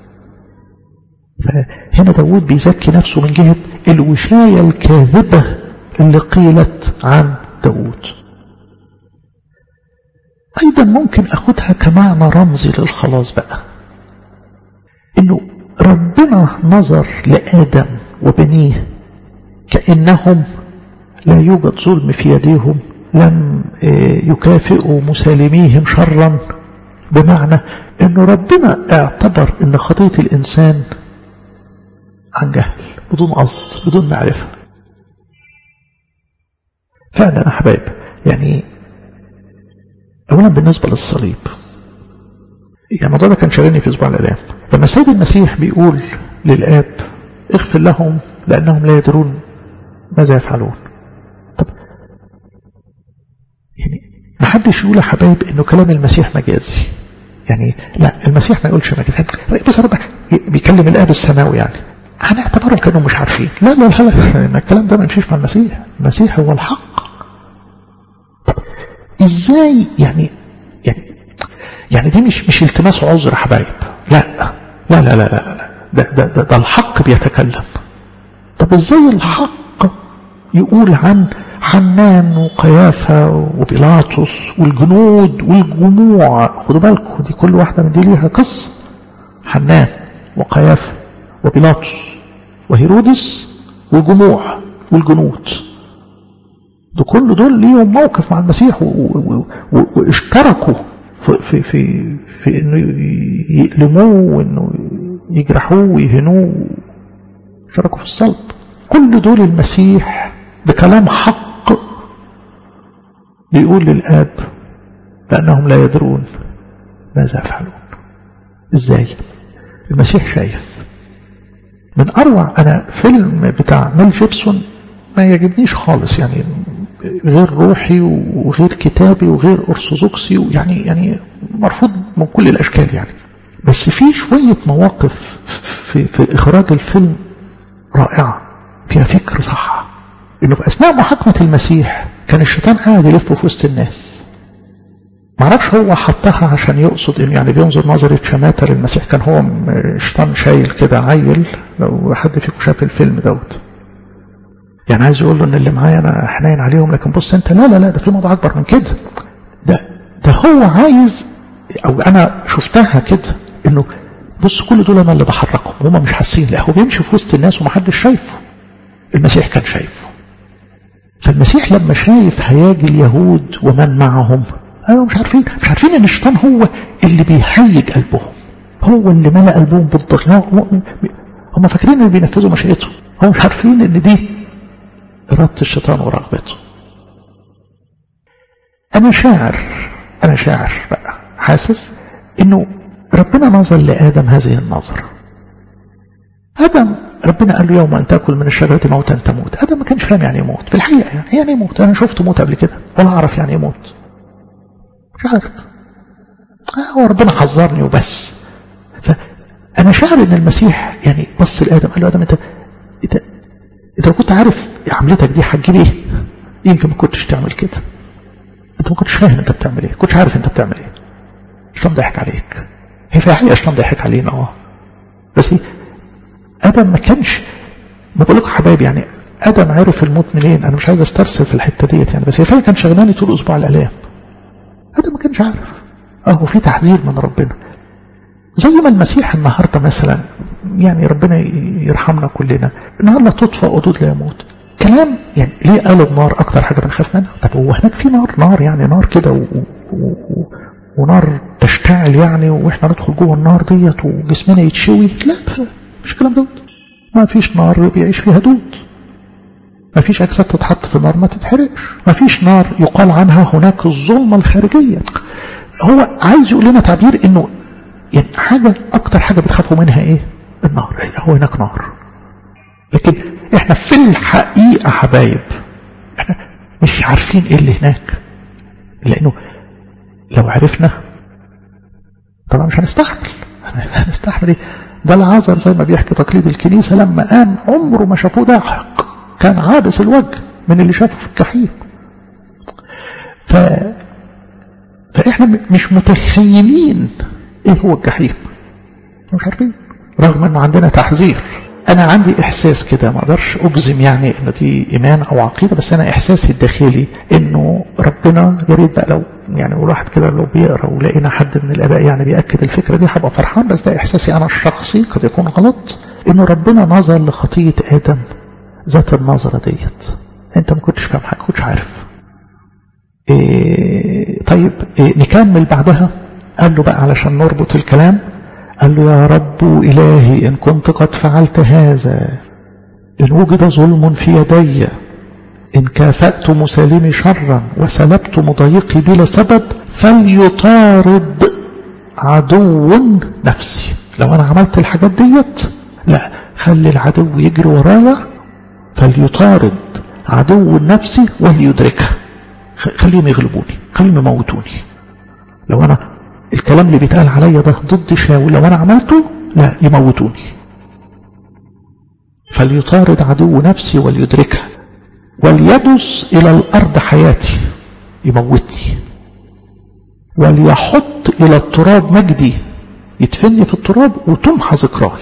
فهنا داود بيزكي نفسه من جهة الوشاية الكاذبة اللي قيلت عن داود أيضا ممكن أخدها كمعنى رمزي للخلاص بقى إنه ربنا نظر لآدم وبنيه كأنهم لا يوجد ظلم في يديهم لم يكافئوا مسالميهم شرا بمعنى أنه ربنا اعتبر أن خطية الإنسان عن جهل بدون قصد بدون معرفة فعلا يا حبايب يعني أولا بالنسبة للصليب يعني الموضوع ده كان شاغلني في أسبوع الآلام لما السيد المسيح بيقول للآب اغفر لهم لأنهم لا يدرون ماذا يفعلون طب يعني ما حدش يقول يا حبايب انه كلام المسيح مجازي يعني لا المسيح ما يقولش مجازي بص رب بيكلم الاب السماوي يعني هنعتبرهم كانوا مش عارفين لا لا لا, لا. الكلام ده ما يمشيش مع المسيح المسيح هو الحق طب ازاي يعني يعني يعني دي مش مش التماس عذر يا حبايب لا لا لا لا لا ده, ده, ده, ده الحق بيتكلم طب ازاي الحق يقول عن حنان وقيافة وبيلاطس والجنود والجموع خدوا بالكم دي كل واحدة من دي ليها قصة حنان وقيافة وبيلاطس وهيرودس وجموع والجنود دول كل دول ليهم موقف مع المسيح واشتركوا في في في, في انه يألموه وانه يجرحوه ويهنوه اشتركوا في الصلب كل دول المسيح بكلام حق بيقول للآب لأنهم لا يدرون ماذا يفعلون إزاي المسيح شايف من أروع أنا فيلم بتاع ميل جيبسون ما يعجبنيش خالص يعني غير روحي وغير كتابي وغير أرثوذكسي يعني يعني مرفوض من كل الأشكال يعني بس في شوية مواقف في, في إخراج الفيلم رائعة فيها فكر صح انه في اثناء محاكمة المسيح كان الشيطان قاعد يلف في وسط الناس معرفش هو حطها عشان يقصد انه يعني بينظر نظرة شماتة للمسيح كان هو الشيطان شايل كده عيل لو حد فيكم شاف الفيلم دوت يعني عايز يقول له ان اللي معايا انا حنين عليهم لكن بص انت لا لا لا ده في موضوع اكبر من كده ده ده هو عايز او انا شفتها كده انه بص كل دول انا اللي بحركهم وهم مش حاسين لا هو بيمشي في وسط الناس ومحدش شايفه المسيح كان شايفه فالمسيح لما شايف هياج اليهود ومن معهم قالوا مش عارفين مش عارفين ان الشيطان هو اللي بيهيج قلبهم هو اللي ملأ قلبهم بالضغط هم فاكرين ان بينفذوا مشيئته هم مش عارفين ان دي إرادة الشيطان ورغبته أنا شاعر أنا شاعر بقى حاسس إنه ربنا نظر لآدم هذه النظرة آدم ربنا قال له يوم أن تأكل من الشجرة موتا تموت آدم ما كانش فاهم يعني يموت في الحقيقة يعني يعني يموت أنا شفت موت قبل كده ولا أعرف يعني يموت مش عارف هو ربنا حذرني وبس فأنا شاعر إن المسيح يعني بص لآدم قال له آدم أنت أنت أنت لو كنت عارف عملتك دي هتجيب إيه يمكن ما كنتش تعمل كده أنت ما كنتش فاهم أنت بتعمل إيه كنتش عارف أنت بتعمل إيه الشيطان ضحك عليك هي في الحقيقة الشيطان ضحك علينا أه بس ادم ما كانش ما بقول لكم حبايبي يعني ادم عرف الموت منين انا مش عايز استرسل في الحته ديت يعني بس هي فعلا كان شغلاني طول اسبوع الالام ادم ما كانش عارف اهو في تحذير من ربنا زي ما المسيح النهارده مثلا يعني ربنا يرحمنا كلنا النهارده تطفى قدود لا يموت كلام يعني ليه قالوا النار اكتر حاجه بنخاف منها طب هو هناك في نار نار يعني نار كده و... و... و... ونار تشتعل يعني واحنا ندخل جوه النار ديت وجسمنا يتشوي لا مش الكلام دوت ما فيش نار بيعيش فيها دود ما فيش أجساد تتحط في النار ما تتحرقش ما فيش نار يقال عنها هناك الظلمة الخارجية هو عايز يقول لنا تعبير انه يعني حاجة اكتر حاجة بتخافوا منها ايه النار هو هناك نار لكن احنا في الحقيقة حبايب احنا مش عارفين ايه اللي هناك لانه لو عرفنا طبعا مش هنستحمل هنستحمل ايه ده العذر زي ما بيحكي تقليد الكنيسة لما قام عمره ما شافوه ضاحك كان عابس الوجه من اللي شافه في الجحيم ف... فإحنا مش متخيلين إيه هو الجحيم مش عارفين رغم أنه عندنا تحذير أنا عندي إحساس كده ما أقدرش أجزم يعني إنه دي إيمان أو عقيدة بس أنا إحساسي الداخلي إنه ربنا يا ريت بقى لو يعني الواحد كده لو بيقرا ولقينا حد من الآباء يعني بيأكد الفكرة دي هبقى فرحان بس ده إحساسي أنا الشخصي قد يكون غلط إنه ربنا نظر لخطية آدم ذات النظرة ديت أنت ما كنتش فاهم حاجة كنتش عارف إيه طيب إيه نكمل بعدها قال له بقى علشان نربط الكلام قال له يا رب إلهي إن كنت قد فعلت هذا إن وجد ظلم في يدي إن كافأت مسالمي شرا وسلبت مضايقي بلا سبب فليطارد عدو نفسي لو أنا عملت الحاجات ديت لا خلي العدو يجري ورايا فليطارد عدو النفس وليدركها خليهم يغلبوني خليهم يموتوني لو أنا الكلام اللي بيتقال عليا ده ضد شاول لو أنا عملته لا يموتوني فليطارد عدو نفسي وليدركها وليدس إلى الأرض حياتي يموتني وليحط إلى التراب مجدي يدفني في التراب وتمحى ذكراي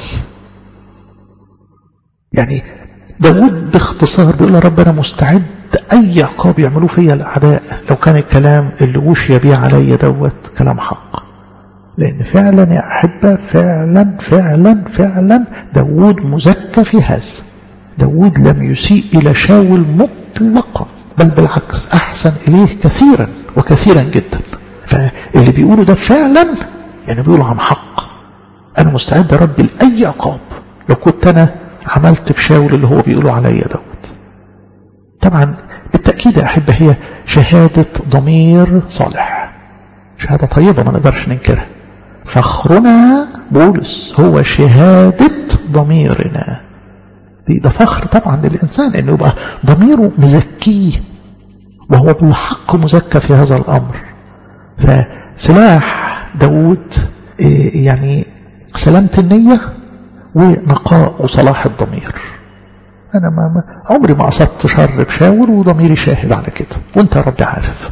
يعني داود باختصار بيقول يا رب أنا مستعد أي عقاب يعملوه فيا الأعداء لو كان الكلام اللي وشي بيه عليا دوت كلام حق لأن فعلا يا أحبة فعلا فعلا فعلا داود مزكى في هذا داود لم يسيء إلى شاول مطلقا بل بالعكس أحسن إليه كثيرا وكثيرا جدا فاللي بيقوله ده فعلا يعني بيقولوا عن حق أنا مستعد يا رب لأي عقاب لو كنت أنا عملت في شاول اللي هو بيقولوا عليا دوت طبعا بالتأكيد يا أحبة هي شهادة ضمير صالح شهادة طيبة ما نقدرش ننكرها فخرنا بولس هو شهادة ضميرنا دي ده فخر طبعا للإنسان أنه يبقى ضميره مزكيه وهو بالحق مزكى في هذا الأمر فسلاح داود يعني سلامة النية ونقاء وصلاح الضمير أنا ما, ما عمري ما قصدت شر بشاور وضميري شاهد على كده وانت يا رب عارف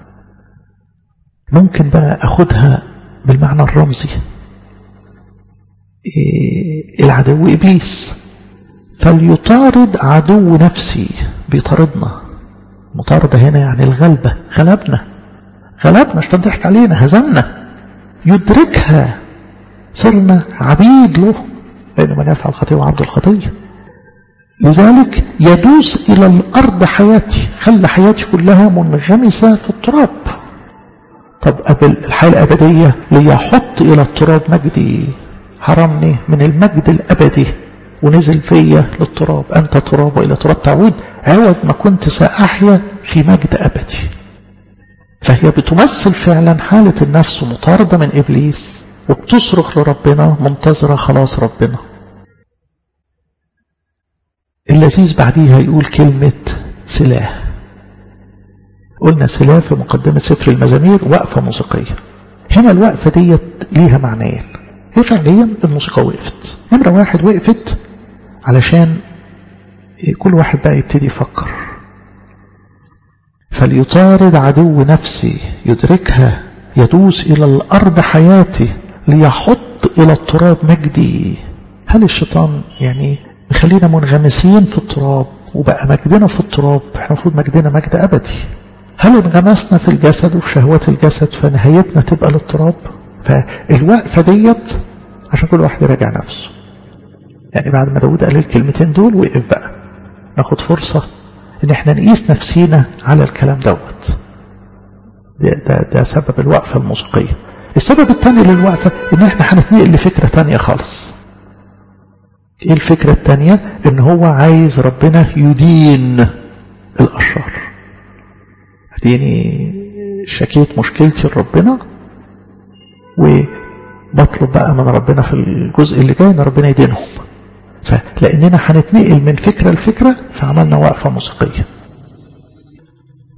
ممكن بقى أخدها بالمعنى الرمزي إيه العدو إبليس فليطارد عدو نفسي بيطاردنا مطاردة هنا يعني الغلبة غلبنا غلبنا مش تضحك علينا هزمنا يدركها صرنا عبيد له لأنه من يفعل خطية وعبد الخطية لذلك يدوس إلى الأرض حياتي خلى حياتي كلها منغمسة في التراب طب قبل الحياة الأبدية ليحط إلى التراب مجدي حرمني من المجد الأبدي ونزل فيا للتراب أنت تراب وإلى تراب تعود عوض ما كنت سأحيا في مجد أبدي فهي بتمثل فعلا حالة النفس مطاردة من إبليس وبتصرخ لربنا منتظرة خلاص ربنا اللذيذ بعديها يقول كلمة سلاح قلنا سلاح في مقدمة سفر المزامير وقفة موسيقية هنا الوقفة ديت ليها معنيين هي فعليا الموسيقى وقفت نمرة واحد وقفت علشان كل واحد بقى يبتدي يفكر فليطارد عدو نفسي يدركها يدوس إلى الأرض حياتي ليحط إلى التراب مجدي هل الشيطان يعني مخلينا منغمسين في التراب وبقى مجدنا في التراب احنا المفروض مجدنا مجد أبدي هل انغمسنا في الجسد وفي شهوات الجسد فنهايتنا تبقى للتراب فالوقفة ديت عشان كل واحد يراجع نفسه يعني بعد ما داود قال الكلمتين دول وقف بقى ناخد فرصة ان احنا نقيس نفسينا على الكلام دوت ده, ده, ده سبب الوقفة الموسيقية السبب الثاني للوقفة ان احنا هنتنقل لفكرة تانية خالص ايه الفكرة الثانية ان هو عايز ربنا يدين الاشرار اديني شكيت مشكلتي لربنا وبطلب بقى من ربنا في الجزء اللي جاي ان ربنا يدينهم فلاننا هنتنقل من فكرة لفكرة فعملنا وقفة موسيقية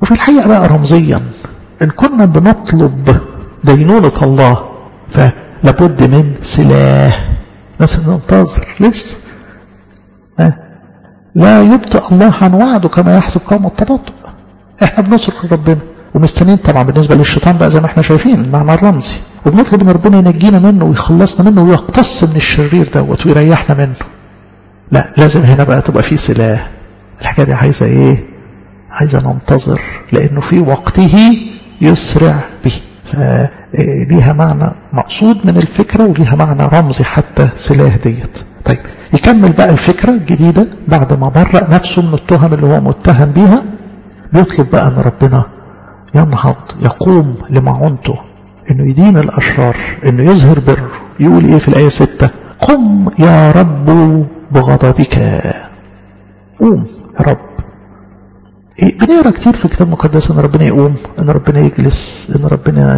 وفي الحقيقة بقى رمزيا إن كنا بنطلب دينونة الله فلابد من سلاح لازم ننتظر لسه أه؟ لا يبطئ الله عن وعده كما يحسب قوم التباطؤ احنا بنصرخ لربنا ومستنين طبعا بالنسبة للشيطان بقى زي ما احنا شايفين المعنى الرمزي وبنطلب ان ربنا ينجينا منه ويخلصنا منه ويقتص من الشرير دوت ويريحنا منه لا لازم هنا بقى تبقى في سلاح الحكاية دي عايزة ايه عايزة ننتظر لانه في وقته يسرع به فليها معنى مقصود من الفكرة وليها معنى رمزي حتى سلاح ديت طيب يكمل بقى الفكرة الجديدة بعد ما برأ نفسه من التهم اللي هو متهم بيها بيطلب بقى ان ربنا ينهض يقوم لمعونته انه يدين الاشرار انه يظهر بره يقول ايه في الايه ستة قم يا رب بغضبك قوم يا رب إيه بنقرا كتير في الكتاب المقدس ان ربنا يقوم ان ربنا يجلس ان ربنا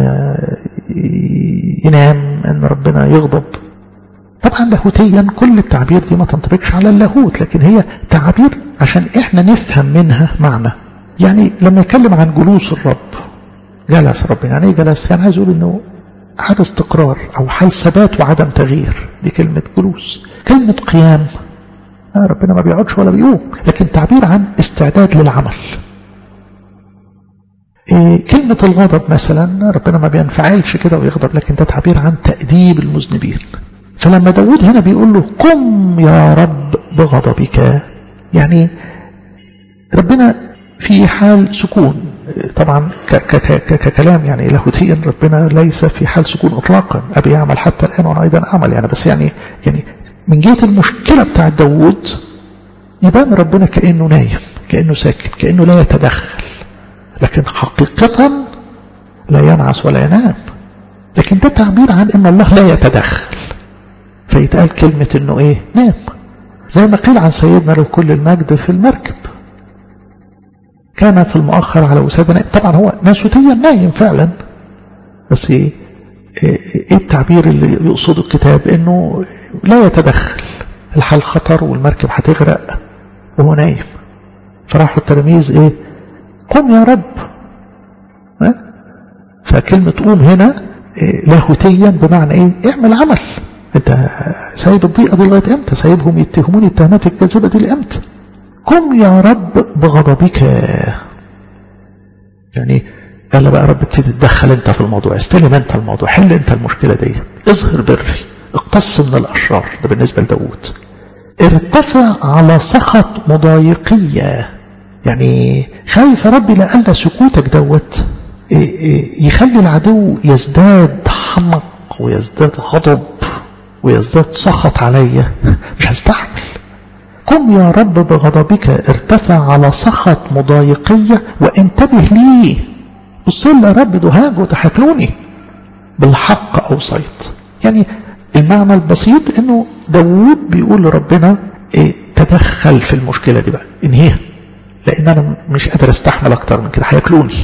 ينام ان ربنا يغضب طبعا لاهوتيا كل التعبير دي ما تنطبقش على اللاهوت لكن هي تعابير عشان احنا نفهم منها معنى يعني لما يتكلم عن جلوس الرب جلس ربنا يعني ايه جلس يعني عايز يقول انه حال استقرار او حال ثبات وعدم تغيير دي كلمة جلوس كلمة قيام آه ربنا ما بيقعدش ولا بيقوم لكن تعبير عن استعداد للعمل إيه كلمة الغضب مثلا ربنا ما بينفعلش كده ويغضب لكن ده تعبير عن تأديب المذنبين فلما داود هنا بيقول له قم يا رب بغضبك يعني ربنا في حال سكون طبعا ككلام يعني لاهوتيا ربنا ليس في حال سكون اطلاقا ابي يعمل حتى الان وانا ايضا اعمل يعني بس يعني يعني من جهه المشكله بتاع داوود يبان ربنا كانه نايم كانه ساكت كانه لا يتدخل لكن حقيقه لا ينعس ولا ينام لكن ده تعبير عن ان الله لا يتدخل فيتقال كلمه انه ايه نام زي ما قيل عن سيدنا له كل المجد في المركب كان في المؤخر على وسادة نائم طبعا هو ناسوتيا نايم فعلا بس ايه ايه التعبير اللي يقصده الكتاب انه لا يتدخل الحال خطر والمركب هتغرق وهو نايم فراحوا التلاميذ ايه قم يا رب ها فكلمة قوم هنا إيه لاهوتيا بمعنى ايه اعمل عمل انت سايب الضيقة دي لغاية امتى سايبهم يتهموني التهمات الكاذبة دي لامتى قم يا رب بغضبك يعني قال بقى رب ابتدي تدخل انت في الموضوع استلم انت الموضوع حل انت المشكلة دي اظهر بري اقتص من الاشرار ده بالنسبة لداود ارتفع على سخط مضايقية يعني خايف يا ربي لألا سكوتك دوت يخلي العدو يزداد حمق ويزداد غضب ويزداد سخط عليا مش هستحمل قم يا رب بغضبك ارتفع على سخط مضايقية وانتبه لي بص لي يا رب ده هاجوا ده هاكلوني بالحق أوصيت يعني المعنى البسيط انه داوود بيقول لربنا ايه تدخل في المشكلة دي بقى انهيها لان انا مش قادر استحمل اكتر من كده هياكلوني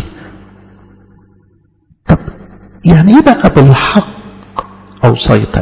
طب يعني ايه بقى بالحق اوصيت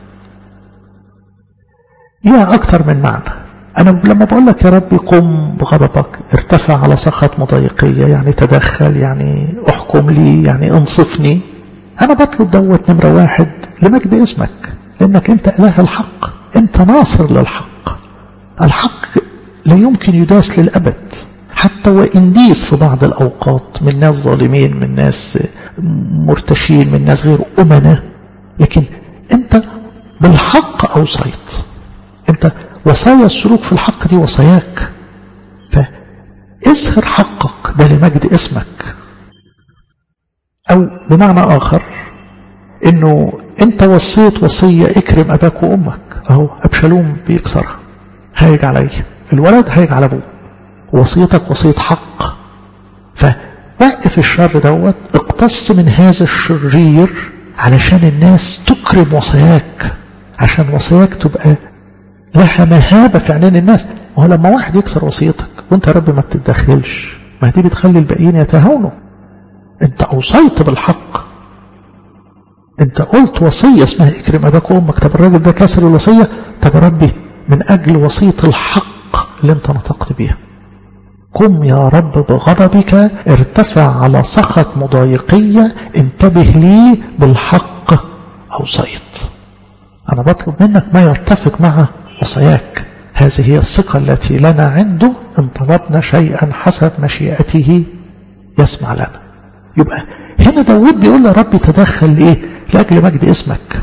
ليها اكتر من معنى أنا لما بقول لك يا ربي قم بغضبك ارتفع على سخط مضايقية يعني تدخل يعني احكم لي يعني انصفني أنا بطلب دوت نمرة واحد لمجد اسمك لأنك أنت إله الحق أنت ناصر للحق الحق لا يمكن يداس للأبد حتى وإن ديس في بعض الأوقات من ناس ظالمين من ناس مرتشين من ناس غير أمنة لكن أنت بالحق أوصيت أنت وصايا السلوك في الحق دي وصاياك فاظهر حقك ده لمجد اسمك او بمعنى اخر انه انت وصيت وصية اكرم اباك وامك اهو ابشالوم بيكسرها هايج علي الولد هايج على ابوه وصيتك وصية حق فوقف الشر دوت اقتص من هذا الشرير علشان الناس تكرم وصاياك عشان وصاياك تبقى لها مهابة في عينين الناس وهو لما واحد يكسر وصيتك وانت يا رب ما بتتدخلش ما دي بتخلي الباقيين يتهاونوا انت اوصيت بالحق انت قلت وصية اسمها اكرم اباك وامك طب الراجل ده كسر الوصية طب يا ربي من اجل وصية الحق اللي انت نطقت بيها قم يا رب بغضبك ارتفع على سخط مضايقية انتبه لي بالحق أوصيت أنا بطلب منك ما يتفق مع وصاياك هذه هي الثقة التي لنا عنده إن طلبنا شيئا حسب مشيئته يسمع لنا يبقى هنا داود بيقول له ربي تدخل لإيه لأجل مجد اسمك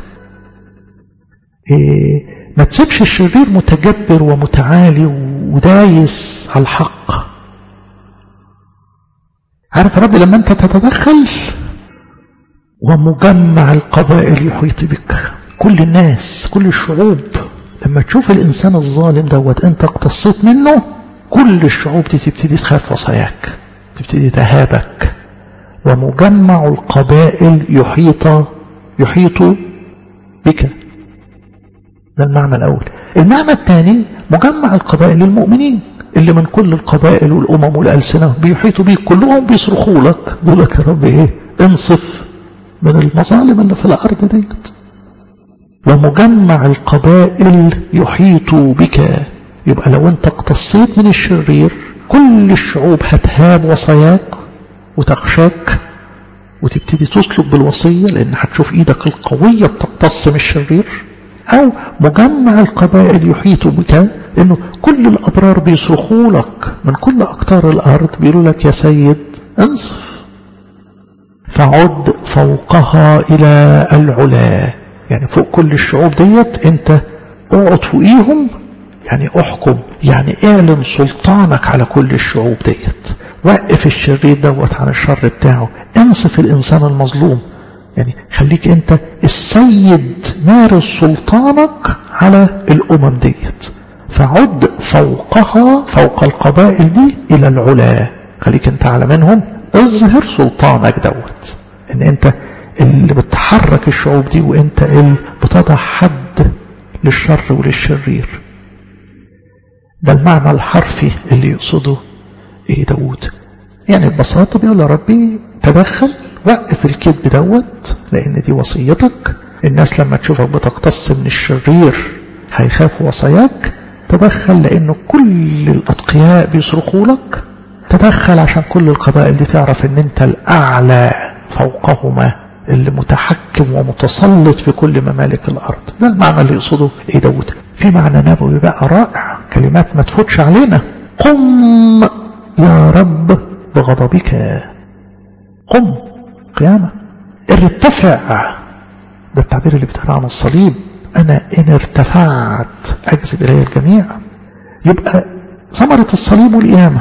إيه ما تسيبش الشرير متجبر ومتعالي ودايس على الحق عارف يا رب لما انت تتدخل ومجمع القبائل يحيط بك كل الناس كل الشعوب لما تشوف الإنسان الظالم دوت أنت اقتصيت منه كل الشعوب دي تبتدي تخاف وصاياك تبتدي تهابك ومجمع القبائل يحيط يحيط بك ده المعنى الأول المعنى الثاني مجمع القبائل للمؤمنين اللي من كل القبائل والأمم والألسنة بيحيطوا بيك كلهم بيصرخوا لك بيقول لك يا رب إيه انصف من المظالم اللي في الأرض ديت ومجمع القبائل يحيط بك يبقى لو انت اقتصيت من الشرير كل الشعوب هتهاب وصاياك وتخشاك وتبتدي تسلك بالوصية لأن هتشوف إيدك القوية بتقتص من الشرير أو مجمع القبائل يحيط بك إنه كل الأبرار بيصرخوا لك من كل أقطار الأرض بيقولوا لك يا سيد انصف فعد فوقها إلى العلا يعني فوق كل الشعوب ديت انت اقعد فوقيهم يعني احكم يعني اعلن سلطانك على كل الشعوب ديت وقف الشرير دوت عن الشر بتاعه انصف الانسان المظلوم يعني خليك انت السيد مارس سلطانك على الامم ديت فعد فوقها فوق القبائل دي الى العلا خليك انت على منهم اظهر سلطانك دوت ان انت اللي بتحرك الشعوب دي وانت اللي بتضع حد للشر وللشرير ده المعنى الحرفي اللي يقصده ايه داود يعني ببساطة بيقول يا ربي تدخل وقف الكذب دوت لان دي وصيتك الناس لما تشوفك بتقتص من الشرير هيخافوا وصاياك تدخل لانه كل الاتقياء بيصرخوا لك تدخل عشان كل القبائل دي تعرف ان انت الاعلى فوقهما اللي متحكم ومتسلط في كل ممالك الأرض ده المعنى اللي يقصده إيه داود في معنى نبوي بقى رائع كلمات ما تفوتش علينا قم يا رب بغضبك قم قيامة ارتفع ده التعبير اللي بيتقال عن الصليب أنا إن ارتفعت أجذب إلي الجميع يبقى ثمرة الصليب والقيامة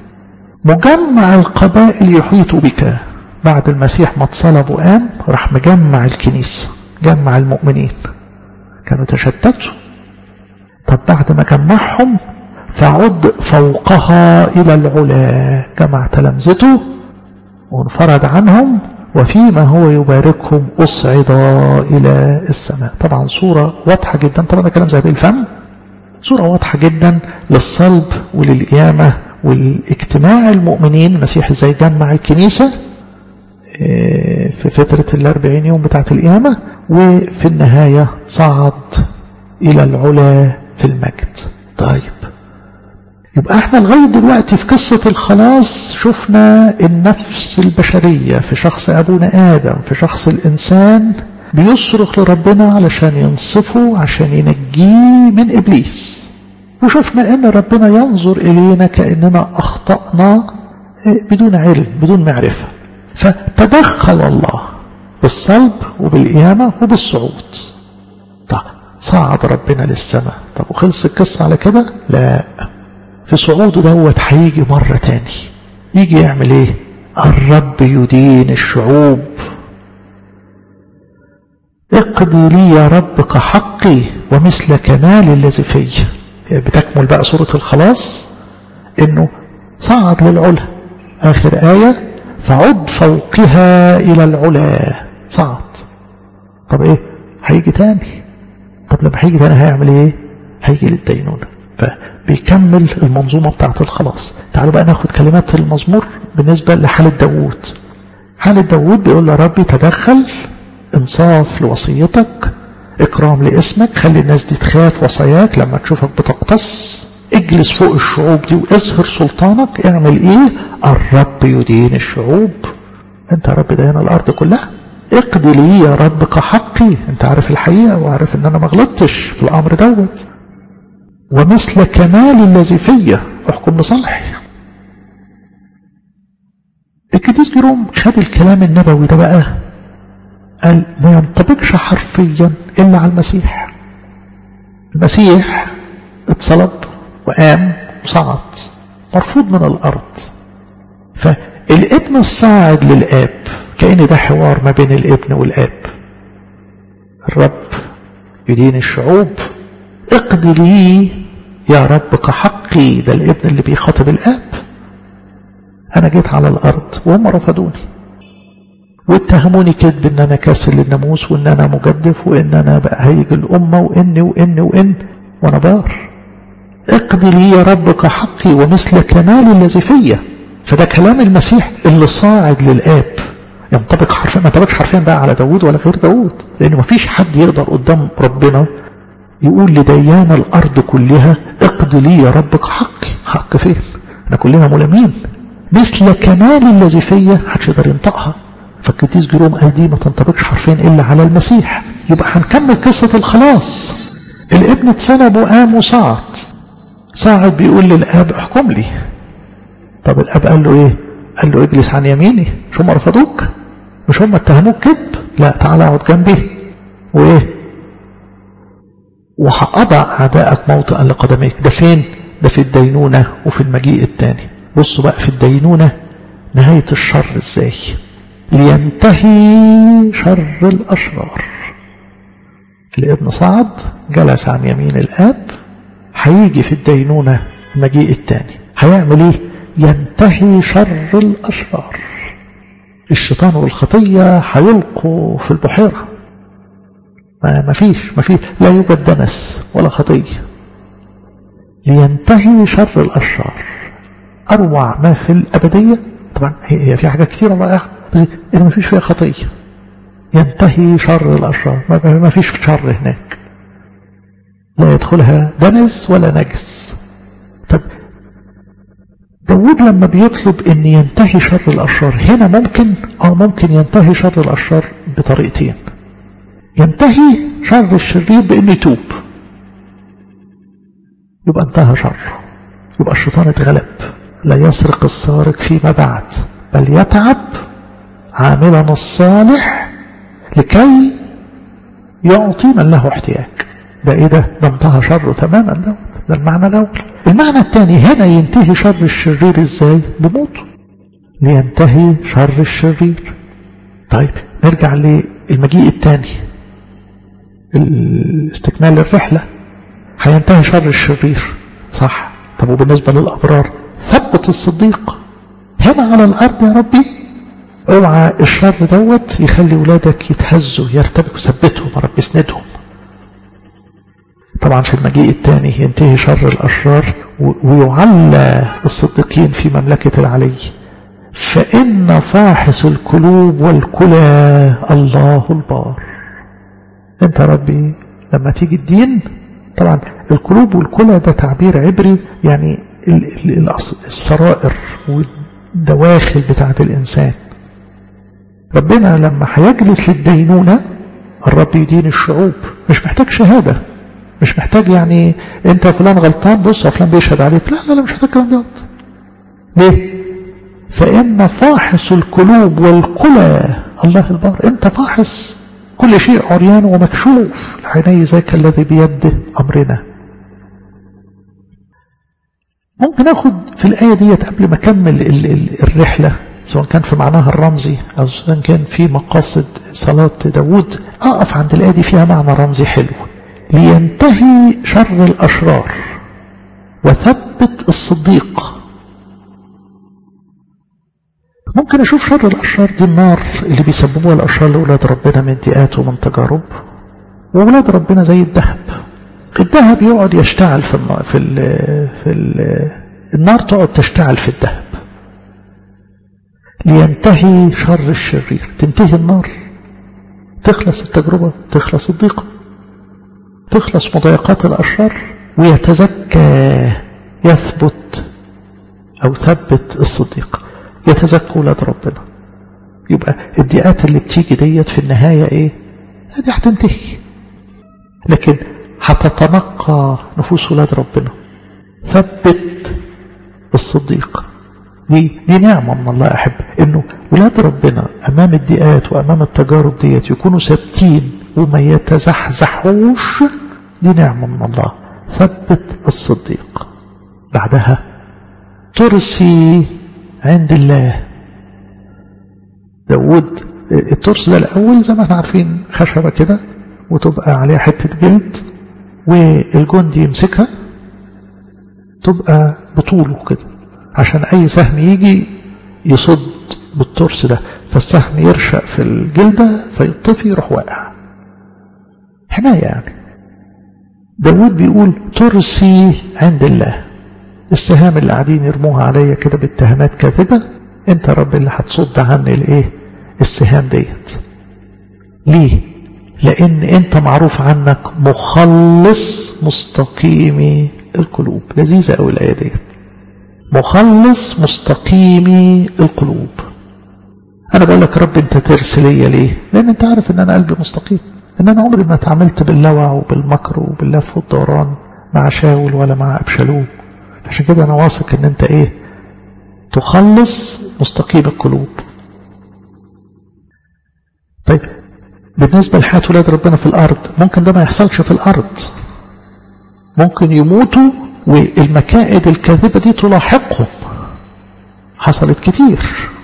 مجمع القبائل يحيط بك بعد المسيح ما اتصلب وقام راح مجمع الكنيسة جمع المؤمنين كانوا تشتتوا طب بعد ما جمعهم فعد فوقها إلى العلا جمع تلامذته وانفرد عنهم وفيما هو يباركهم أصعد إلى السماء طبعا صورة واضحة جدا طبعا ده كلام زي بالفم صورة واضحة جدا للصلب وللقيامة والاجتماع المؤمنين المسيح ازاي جمع الكنيسة في فترة الأربعين يوم بتاعة القيامة وفي النهاية صعد إلى العلا في المجد طيب يبقى احنا لغاية دلوقتي في قصة الخلاص شفنا النفس البشرية في شخص أبونا آدم في شخص الإنسان بيصرخ لربنا علشان ينصفه عشان ينجيه من إبليس وشفنا ان ربنا ينظر إلينا كأننا أخطأنا بدون علم بدون معرفة فتدخل الله بالصلب وبالقيامة وبالصعود طب صعد ربنا للسماء طب وخلص القصة على كده لا في صعوده دوت هيجي مرة تاني يجي يعمل ايه الرب يدين الشعوب اقضي لي يا رب كحقي ومثل كمال الذي في بتكمل بقى سورة الخلاص انه صعد للعلا اخر آية فعد فوقها الى العلا صعد طب ايه هيجي تاني طب لما هيجي تاني هيعمل ايه هيجي للدينونة فبيكمل المنظومة بتاعت الخلاص تعالوا بقى ناخد كلمات المزمور بالنسبة لحالة داوود حالة داوود بيقول له ربي تدخل انصاف لوصيتك اكرام لاسمك خلي الناس دي تخاف وصاياك لما تشوفك بتقتص اجلس فوق الشعوب دي واظهر سلطانك اعمل ايه الرب يدين الشعوب انت يا رب دين الارض كلها اقضي لي يا رب كحقي انت عارف الحقيقة وعارف ان انا ما غلطتش في الامر دوت ومثل كمال الذي فيا احكم لصالحي القديس جيروم خد الكلام النبوي ده بقى قال ما ينطبقش حرفيا الا على المسيح المسيح اتصلب وقام وصعد مرفوض من الارض فالابن الصاعد للاب كأن ده حوار ما بين الابن والاب الرب يدين الشعوب اقضي لي يا رب كحقي ده الابن اللي بيخاطب الاب انا جيت على الارض وهم رفضوني واتهموني كذب ان انا كاسر للناموس وان انا مجدف وان انا بقى هيج الامه وان وان وان وانا بار اقضي لي يا رب كحقي ومثل كمال الذي فيا فده كلام المسيح اللي صاعد للاب ينطبق حرفيا ما ينطبقش حرفيا بقى على داوود ولا غير داوود لان ما فيش حد يقدر قدام ربنا يقول لديان الارض كلها اقضي لي يا رب كحقي حق فين احنا كلنا ملامين مثل كمال الذي فيا محدش يقدر ينطقها فالقديس جيروم قال دي ما تنطبقش حرفيا الا على المسيح يبقى هنكمل قصه الخلاص الابن اتسلب وقام وصعد صاعد بيقول للاب احكم لي طب الاب قال له ايه قال له اجلس عن يميني مش هم رفضوك مش هم اتهموك كذب لا تعالى اقعد جنبي وايه وهأضع أعدائك موطئا لقدميك ده فين ده في الدينونة وفي المجيء الثاني بصوا بقى في الدينونة نهاية الشر ازاي لينتهي شر الأشرار الابن صعد جلس عن يمين الآب هيجي في الدينونة المجيء الثاني هيعمل ايه ينتهي شر الأشرار الشيطان والخطية هيلقوا في البحيرة ما فيش ما فيش لا يوجد دنس ولا خطية لينتهي شر الأشرار أروع ما في الأبدية طبعا هي في حاجات كتيرة رائعة بس اللي ما فيش فيها خطية ينتهي شر الأشرار ما فيش شر هناك لا يدخلها دنس ولا نجس طب داود لما بيطلب ان ينتهي شر الاشرار هنا ممكن اه ممكن ينتهي شر الاشرار بطريقتين ينتهي شر الشرير بانه يتوب يبقى انتهى شره يبقى الشيطان اتغلب لا يسرق السارق فيما بعد بل يتعب عاملا الصالح لكي يعطي من له احتياج ده ايه ده ده انتهى شره تماما دوت ده المعنى الاول المعنى الثاني هنا ينتهي شر الشرير ازاي بموته لينتهي شر الشرير طيب نرجع للمجيء الثاني استكمال الرحلة هينتهي شر الشرير صح طب وبالنسبة للأبرار ثبت الصديق هنا على الأرض يا ربي اوعى الشر دوت يخلي ولادك يتهزوا يرتبكوا ثبتهم يا رب اسندهم طبعا في المجيء الثاني ينتهي شر الأشرار ويعلى الصديقين في مملكة العلي فإن فاحص القلوب والكلى الله البار انت ربي لما تيجي الدين طبعا القلوب والكلى ده تعبير عبري يعني السرائر والدواخل بتاعت الإنسان ربنا لما هيجلس للدينونة الرب يدين الشعوب مش محتاج شهادة مش محتاج يعني انت فلان غلطان بص فلان بيشهد عليك لا لا لا مش محتاج الكلام دوت ليه فإن فاحص القلوب والكلى الله البار انت فاحص كل شيء عريان ومكشوف العيني ذاك الذي بيده أمرنا ممكن أخد في الآية ديت قبل ما أكمل الرحلة سواء كان في معناها الرمزي أو سواء كان في مقاصد صلاة داود أقف عند الآية دي فيها معنى رمزي حلو لينتهي شر الأشرار وثبت الصديق ممكن أشوف شر الأشرار دي النار اللي بيسببوها الأشرار لأولاد ربنا من ضيقات ومن تجارب وأولاد ربنا زي الذهب الذهب يقعد يشتعل في النار في ال في ال النار تقعد تشتعل في الذهب لينتهي شر الشرير تنتهي النار تخلص التجربة تخلص الضيقة تخلص مضايقات الأشرار ويتزكى يثبت أو ثبت الصديق يتزكى ولاد ربنا يبقى الدقات اللي بتيجي ديت في النهاية ايه دي هتنتهي لكن هتتنقى نفوس ولاد ربنا ثبت الصديق دي دي نعمة من الله أحب إنه ولاد ربنا أمام الدقات وأمام التجارب ديت يكونوا ثابتين وما يتزحزحوش دي نعمة من الله ثبت الصديق بعدها ترسي عند الله داود الترس ده الأول زي ما احنا عارفين خشبة كده وتبقى عليها حتة جلد والجندي يمسكها تبقى بطوله كده عشان أي سهم يجي يصد بالترس ده فالسهم يرشق في الجلدة فيطفي يروح واقع حماية يعني داود بيقول ترسي عند الله السهام اللي قاعدين يرموها عليا كده باتهامات كاذبة انت رب اللي هتصد عني الايه السهام ديت ليه لان انت معروف عنك مخلص مستقيمي القلوب لذيذة قوي الايه ديت مخلص مستقيمي القلوب انا بقول لك رب انت ترسل ليا ليه لان انت عارف ان انا قلبي مستقيم ان انا عمري ما اتعاملت باللوع وبالمكر وباللف والدوران مع شاول ولا مع ابشالوم عشان كده انا واثق ان انت ايه تخلص مستقيم القلوب طيب بالنسبة لحياة ولاد ربنا في الأرض ممكن ده ما يحصلش في الأرض ممكن يموتوا والمكائد الكاذبة دي تلاحقهم حصلت كتير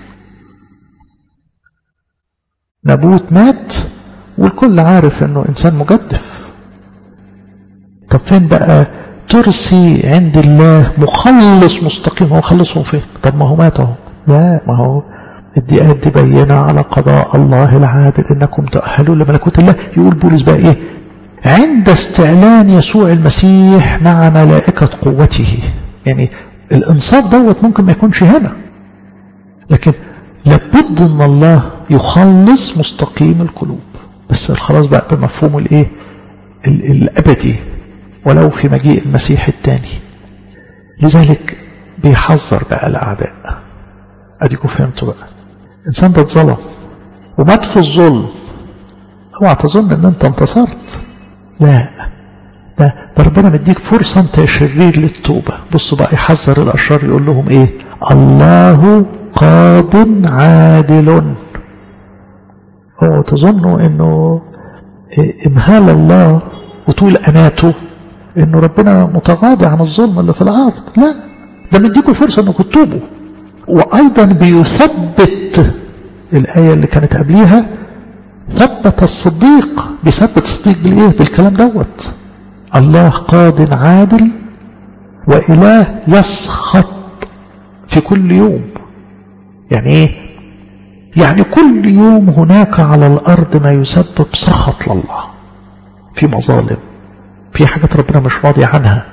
نبوت مات والكل عارف انه انسان مجدف طب فين بقى ترسي عند الله مخلص مستقيم هو خلصهم فين طب ما هو مات اهو لا ما هو الدقات دي بينة على قضاء الله العادل انكم تؤهلوا لملكوت الله يقول بولس بقى ايه عند استعلان يسوع المسيح مع ملائكة قوته يعني الانصاف دوت ممكن ما يكونش هنا لكن لابد ان الله يخلص مستقيم القلوب بس الخلاص بقى بمفهوم الايه الابدي ولو في مجيء المسيح الثاني لذلك بيحذر بقى الاعداء اديكم فهمتوا بقى الانسان ده اتظلم ومات في الظلم اوعى تظن ان انت انتصرت لا ده, ده ربنا مديك فرصة انت يا شرير للتوبة بصوا بقى يحذر الاشرار يقول لهم ايه الله قاض عادل اوعوا تظنوا انه امهال الله وطول اناته انه ربنا متغاضى عن الظلم اللي في الارض لا ده مديكم فرصة انكم تتوبوا وايضا بيثبت الايه اللي كانت قبليها ثبت الصديق بيثبت الصديق بالايه بالكلام دوت الله قاد عادل واله يسخط في كل يوم يعني ايه يعني كل يوم هناك على الارض ما يسبب سخط لله في مظالم في حاجات ربنا مش راضي عنها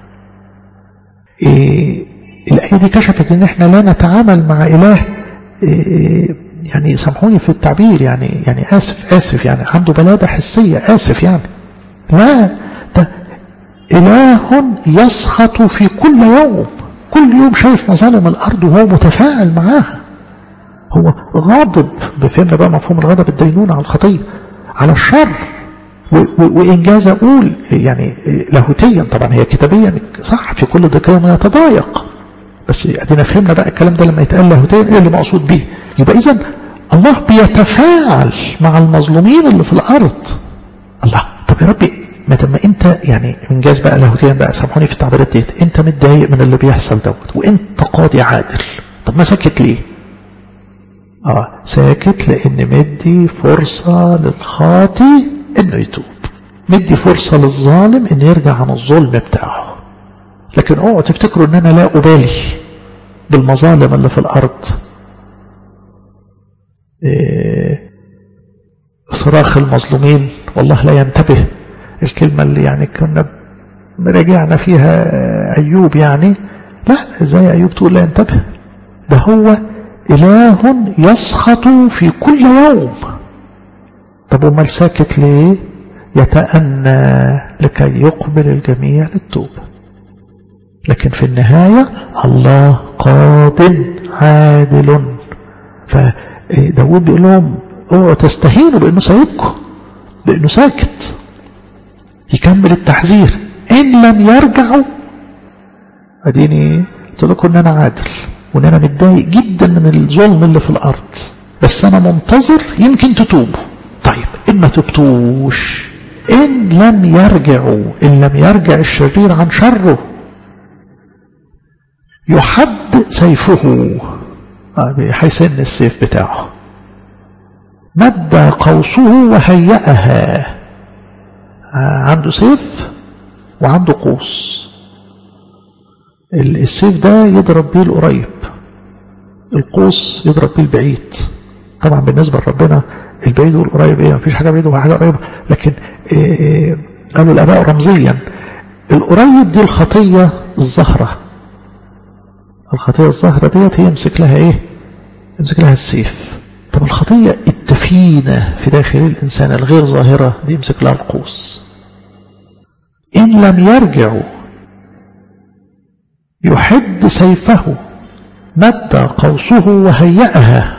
إيه الآية دي كشفت ان احنا لا نتعامل مع إله إيه يعني سامحوني في التعبير يعني يعني آسف آسف يعني عنده بلادة حسية آسف يعني لا ده إله يسخط في كل يوم كل يوم شايف مظالم الأرض وهو متفاعل معاها هو غاضب بفهمنا بقى مفهوم الغضب الدينونة على الخطية على الشر وإنجاز أقول يعني لاهوتيا طبعا هي كتابيا صح في كل دقيقة يتضايق بس ادينا فهمنا بقى الكلام ده لما يتقال لاهوتيا ايه اللي مقصود بيه يبقى اذا الله بيتفاعل مع المظلومين اللي في الارض الله طب يا ربي ما دام انت يعني انجاز بقى لاهوتيا بقى سامحوني في التعبيرات ديت انت متضايق من اللي بيحصل دوت وانت قاضي عادل طب ما ساكت ليه اه ساكت لان مدي فرصة للخاطي انه يتوب مدي فرصة للظالم انه يرجع عن الظلم بتاعه لكن اوعوا تفتكروا ان انا لا ابالي بالمظالم اللي في الارض إيه صراخ المظلومين والله لا ينتبه الكلمة اللي يعني كنا راجعنا فيها ايوب يعني لا ازاي ايوب تقول لا ينتبه ده هو اله يسخط في كل يوم طب امال ساكت ليه يتأنى لكي يقبل الجميع للتوبه لكن في النهاية الله قاض عادل فداود بيقول لهم اوعوا تستهينوا بانه سايبكم بانه ساكت يكمل التحذير ان لم يرجعوا اديني قلت لكم ان انا عادل وان انا متضايق جدا من الظلم اللي في الارض بس انا منتظر يمكن تتوبوا طيب ان ما تبتوش ان لم يرجعوا ان لم يرجع الشرير عن شره يحد سيفه هيسن السيف بتاعه مد قوسه وهيأها عنده سيف وعنده قوس السيف ده يضرب بيه القريب القوس يضرب بيه البعيد طبعا بالنسبة لربنا البعيد والقريب ايه مفيش حاجة بعيدة وحاجة قريبة لكن إيه إيه قالوا الآباء رمزيا القريب دي الخطية الزهرة الخطية الزهرة ديت هي يمسك لها ايه يمسك لها السيف طب الخطية التفينة في داخل الإنسان الغير ظاهرة دي يمسك لها القوس إن لم يرجعوا يحد سيفه مد قوسه وهيأها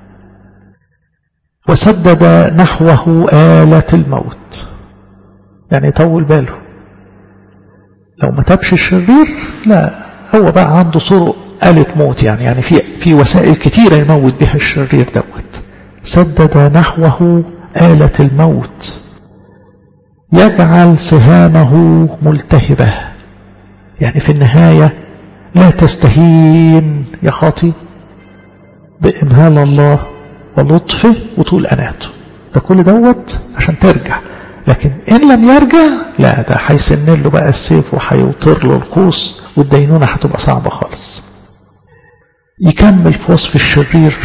وسدد نحوه آلة الموت يعني يطول باله لو ما تبش الشرير لا هو بقى عنده طرق آلة موت يعني يعني في في وسائل كتيرة يموت بها الشرير دوت سدد نحوه آلة الموت يجعل سهامه ملتهبة يعني في النهاية لا تستهين يا خاطي بإمهال الله ولطفه وطول أناته ده كل دوت عشان ترجع لكن إن لم يرجع لا ده هيسن له بقى السيف وهيوطر له القوس والدينونة هتبقى صعبة خالص يكمل في وصف الشرير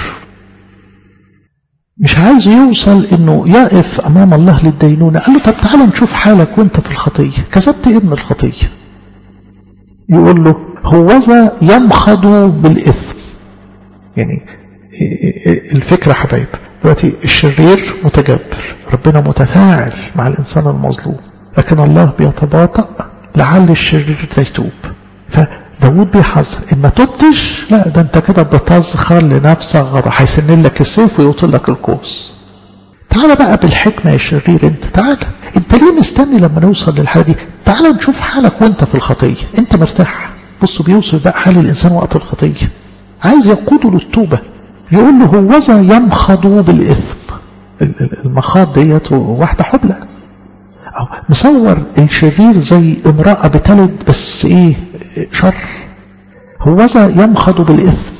مش عايز يوصل انه يقف امام الله للدينونة قال له طب تعالى نشوف حالك وانت في الخطية كذبت ابن الخطية يقول له هوذا يمخض بالإثم يعني الفكرة حبايب دلوقتي الشرير متجبر ربنا متفاعل مع الإنسان المظلوم لكن الله بيتباطأ لعل الشرير يتوب فداود بيحذر إن ما تبتش لا ده انت كده بتزخر لنفسك غضب هيسن لك السيف ويوطل لك القوس تعال بقى بالحكمة يا شرير انت تعال انت ليه مستني لما نوصل للحالة دي تعال نشوف حالك وانت في الخطية انت مرتاح بصوا بيوصف بقى حال الانسان وقت الخطية عايز يقوده للتوبة يقول له هوذا يمخض بالإثم المخاض ديت واحدة حبلى أو مصور الشرير زي امرأة بتلد بس ايه شر هوذا يمخض بالإثم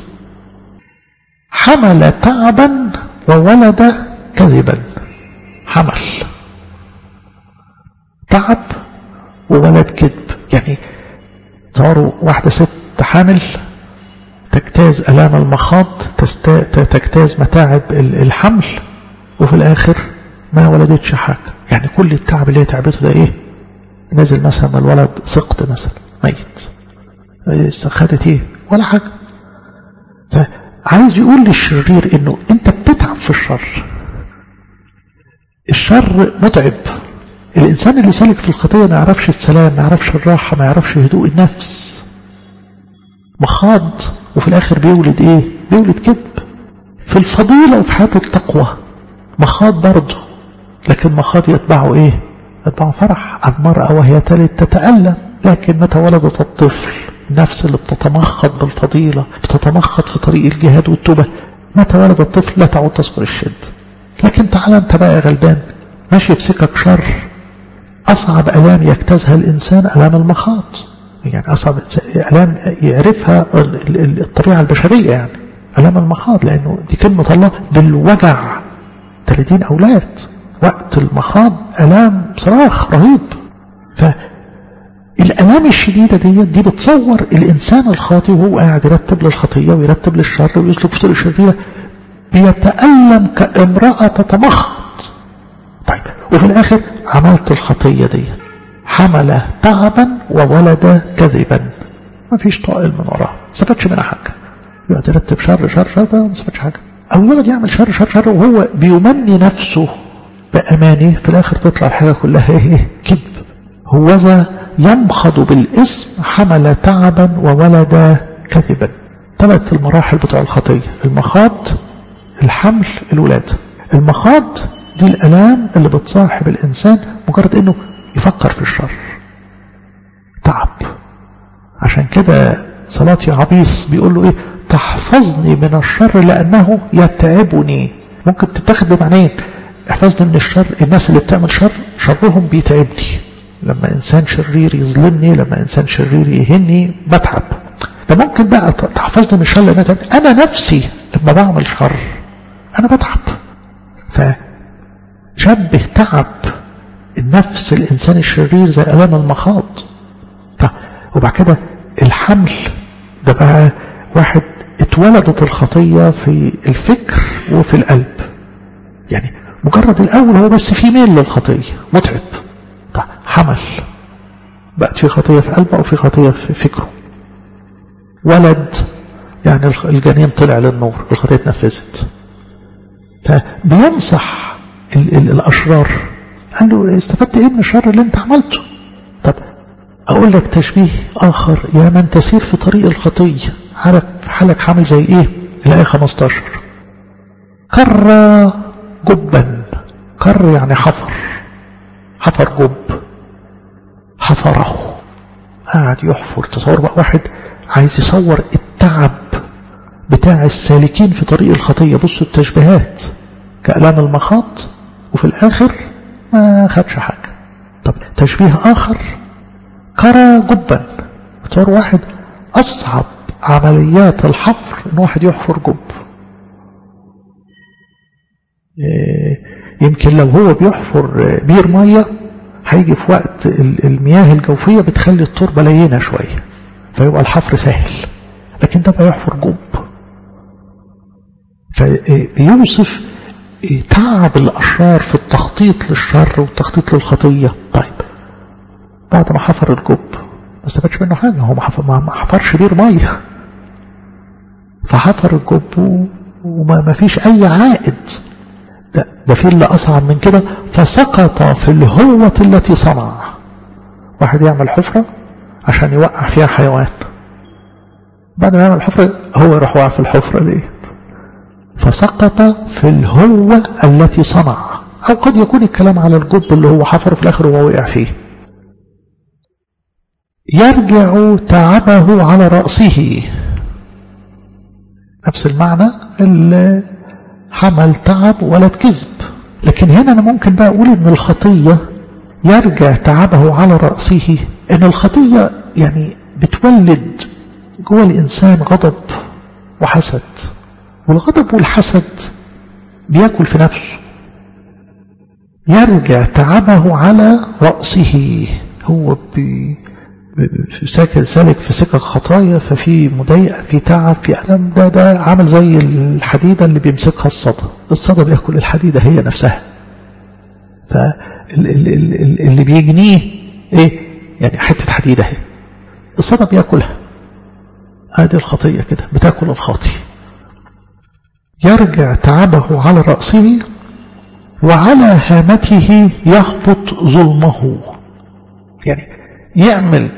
حمل تعبا وولد كذبا حمل تعب وولد كذب يعني تصوروا واحدة ست حامل تجتاز ألام المخاض تجتاز متاعب الحمل وفي الآخر ما ولدتش حاجة يعني كل التعب اللي هي تعبته ده إيه نزل مثلا الولد سقط مثلا ميت خدت إيه ولا حاجة فعايز يقول للشرير إنه أنت بتتعب في الشر الشر متعب الإنسان اللي سالك في الخطية ما يعرفش السلام ما يعرفش الراحة ما يعرفش هدوء النفس مخاض وفي الآخر بيولد إيه بيولد كذب في الفضيلة وفي حياة التقوى مخاض برضه لكن مخاض يتبعه إيه يتبعه فرح المرأة وهي تلد تتألم لكن متى ولدت الطفل النفس اللي بتتمخض بالفضيلة بتتمخض في طريق الجهاد والتوبة متى ولد الطفل لا تعود تذكر الشد لكن تعالى انت بقى يا غلبان ماشي بسكك شر أصعب ألام يجتازها الإنسان ألام المخاض يعني أصعب ألام يعرفها الطبيعة البشرية يعني ألام المخاض لأنه دي كلمة الله بالوجع 30 أولاد وقت المخاض ألام صراخ رهيب فالألام الشديدة دي دي بتصور الإنسان الخاطئ وهو قاعد يرتب للخطية ويرتب للشر ويسلك في طريق الشريرة بيتألم كامرأة تتمخض طيب وفي الآخر عملت الخطية دي حمل تعبا وولد كذبا ما فيش طائل من وراه ما استفادش منها حاجة يقعد يرتب شر شر شر ما استفادش حاجة أو يقعد يعمل شر شر شر وهو بيمني نفسه بأمانه في الآخر تطلع الحاجة كلها إيه كذب هوذا يمخض بالاسم حمل تعبا وولد كذبا ثلاث المراحل بتوع الخطية المخاض الحمل الولادة المخاض دي الألام اللي بتصاحب الإنسان مجرد أنه يفكر في الشر تعب عشان كده صلاة عبيس بيقول له إيه تحفظني من الشر لأنه يتعبني ممكن تتاخد بمعنيين احفظني من الشر الناس اللي بتعمل شر شرهم بيتعبني لما إنسان شرير يظلمني لما إنسان شرير يهني بتعب ده ممكن بقى تحفظني من الشر لأن أنا نفسي لما بعمل شر أنا بتعب فشبه تعب النفس الإنسان الشرير زي ألام المخاض طيب وبعد كده الحمل ده بقى واحد اتولدت الخطية في الفكر وفي القلب يعني مجرد الأول هو بس في ميل للخطية متعب طيب حمل بقت في خطية في قلبه أو في خطية في فكره ولد يعني الجنين طلع للنور الخطية اتنفذت فبينصح ال ال الأشرار قال له استفدت ايه من الشر اللي انت عملته طب اقول لك تشبيه اخر يا من تسير في طريق الخطية حالك حالك عامل زي ايه الايه 15 كر جبا كر يعني حفر حفر جب حفره قاعد يحفر تصور بقى واحد عايز يصور التعب بتاع السالكين في طريق الخطية بصوا التشبيهات كألام المخاط وفي الآخر ما خدش حاجة طب تشبيه آخر كرى جبا تصور واحد أصعب عمليات الحفر إن واحد يحفر جب يمكن لو هو بيحفر بير مية هيجي في وقت المياه الجوفية بتخلي التربة لينة شوية فيبقى الحفر سهل لكن ده بيحفر جب فبيوصف تعب الأشرار في التخطيط للشر والتخطيط للخطية طيب بعد ما حفر الجب ما استفادش منه حاجة هو ما حفرش بير مية فحفر الجب وما فيش أي عائد ده, ده في اللي أصعب من كده فسقط في الهوة التي صنع واحد يعمل حفرة عشان يوقع فيها حيوان بعد ما يعمل حفرة هو يروح واقع في الحفرة ديت فسقط في الهوة التي صنع أو قد يكون الكلام على الجب اللي هو حفره في الآخر وهو وقع فيه يرجع تعبه على رأسه نفس المعنى اللي حمل تعب ولد كذب لكن هنا أنا ممكن بقى أقول إن الخطية يرجع تعبه على رأسه إن الخطية يعني بتولد جوه الإنسان غضب وحسد والغضب والحسد بياكل في نفسه يرجع تعبه على رأسه هو بي ساكن سالك في سكك خطايا ففي مضايقة في تعب في ألم ده ده عامل زي الحديدة اللي بيمسكها الصدى الصدى بياكل الحديدة هي نفسها فاللي بيجنيه ايه يعني حتة حديدة اهي الصدى بياكلها ادي الخطية كده بتاكل الخاطي يرجع تعبه على رأسه وعلى هامته يهبط ظلمه يعني يعمل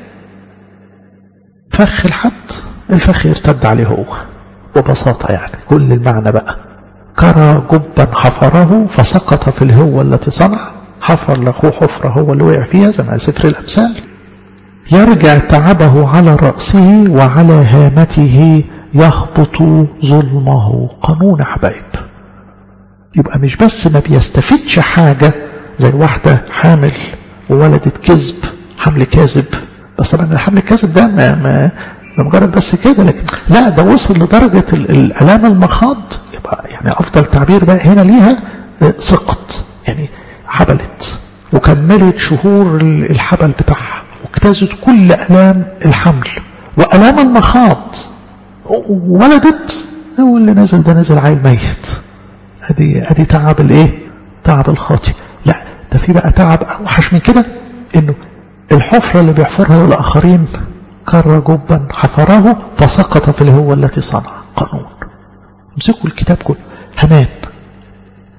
فخ لحد الفخ يرتد عليه هو ببساطة يعني كل المعنى بقى كرى جبا حفره فسقط في الهوة التي صنع حفر لاخوه حفرة هو اللي وقع فيها زي ما سفر الأمثال يرجع تعبه على رأسه وعلى هامته يهبط ظلمه قانون حبايب يبقى مش بس ما بيستفدش حاجة زي واحدة حامل وولدت كذب حمل كاذب بس طبعا الحمل الكاذب ده ما, ما ده مجرد بس كده لكن لا ده وصل لدرجة الألام المخاض يبقى يعني أفضل تعبير بقى هنا ليها سقط يعني حبلت وكملت شهور الحبل بتاعها واجتازت كل ألام الحمل وألام المخاض ولدت هو اللي نزل ده نزل عيل ميت ادي ادي تعب الايه تعب الخاطي لا ده في بقى تعب اوحش من كده انه الحفرة اللي بيحفرها للآخرين كر جبا حفره فسقط في الهوة التي صنع قانون امسكوا الكتاب كله همان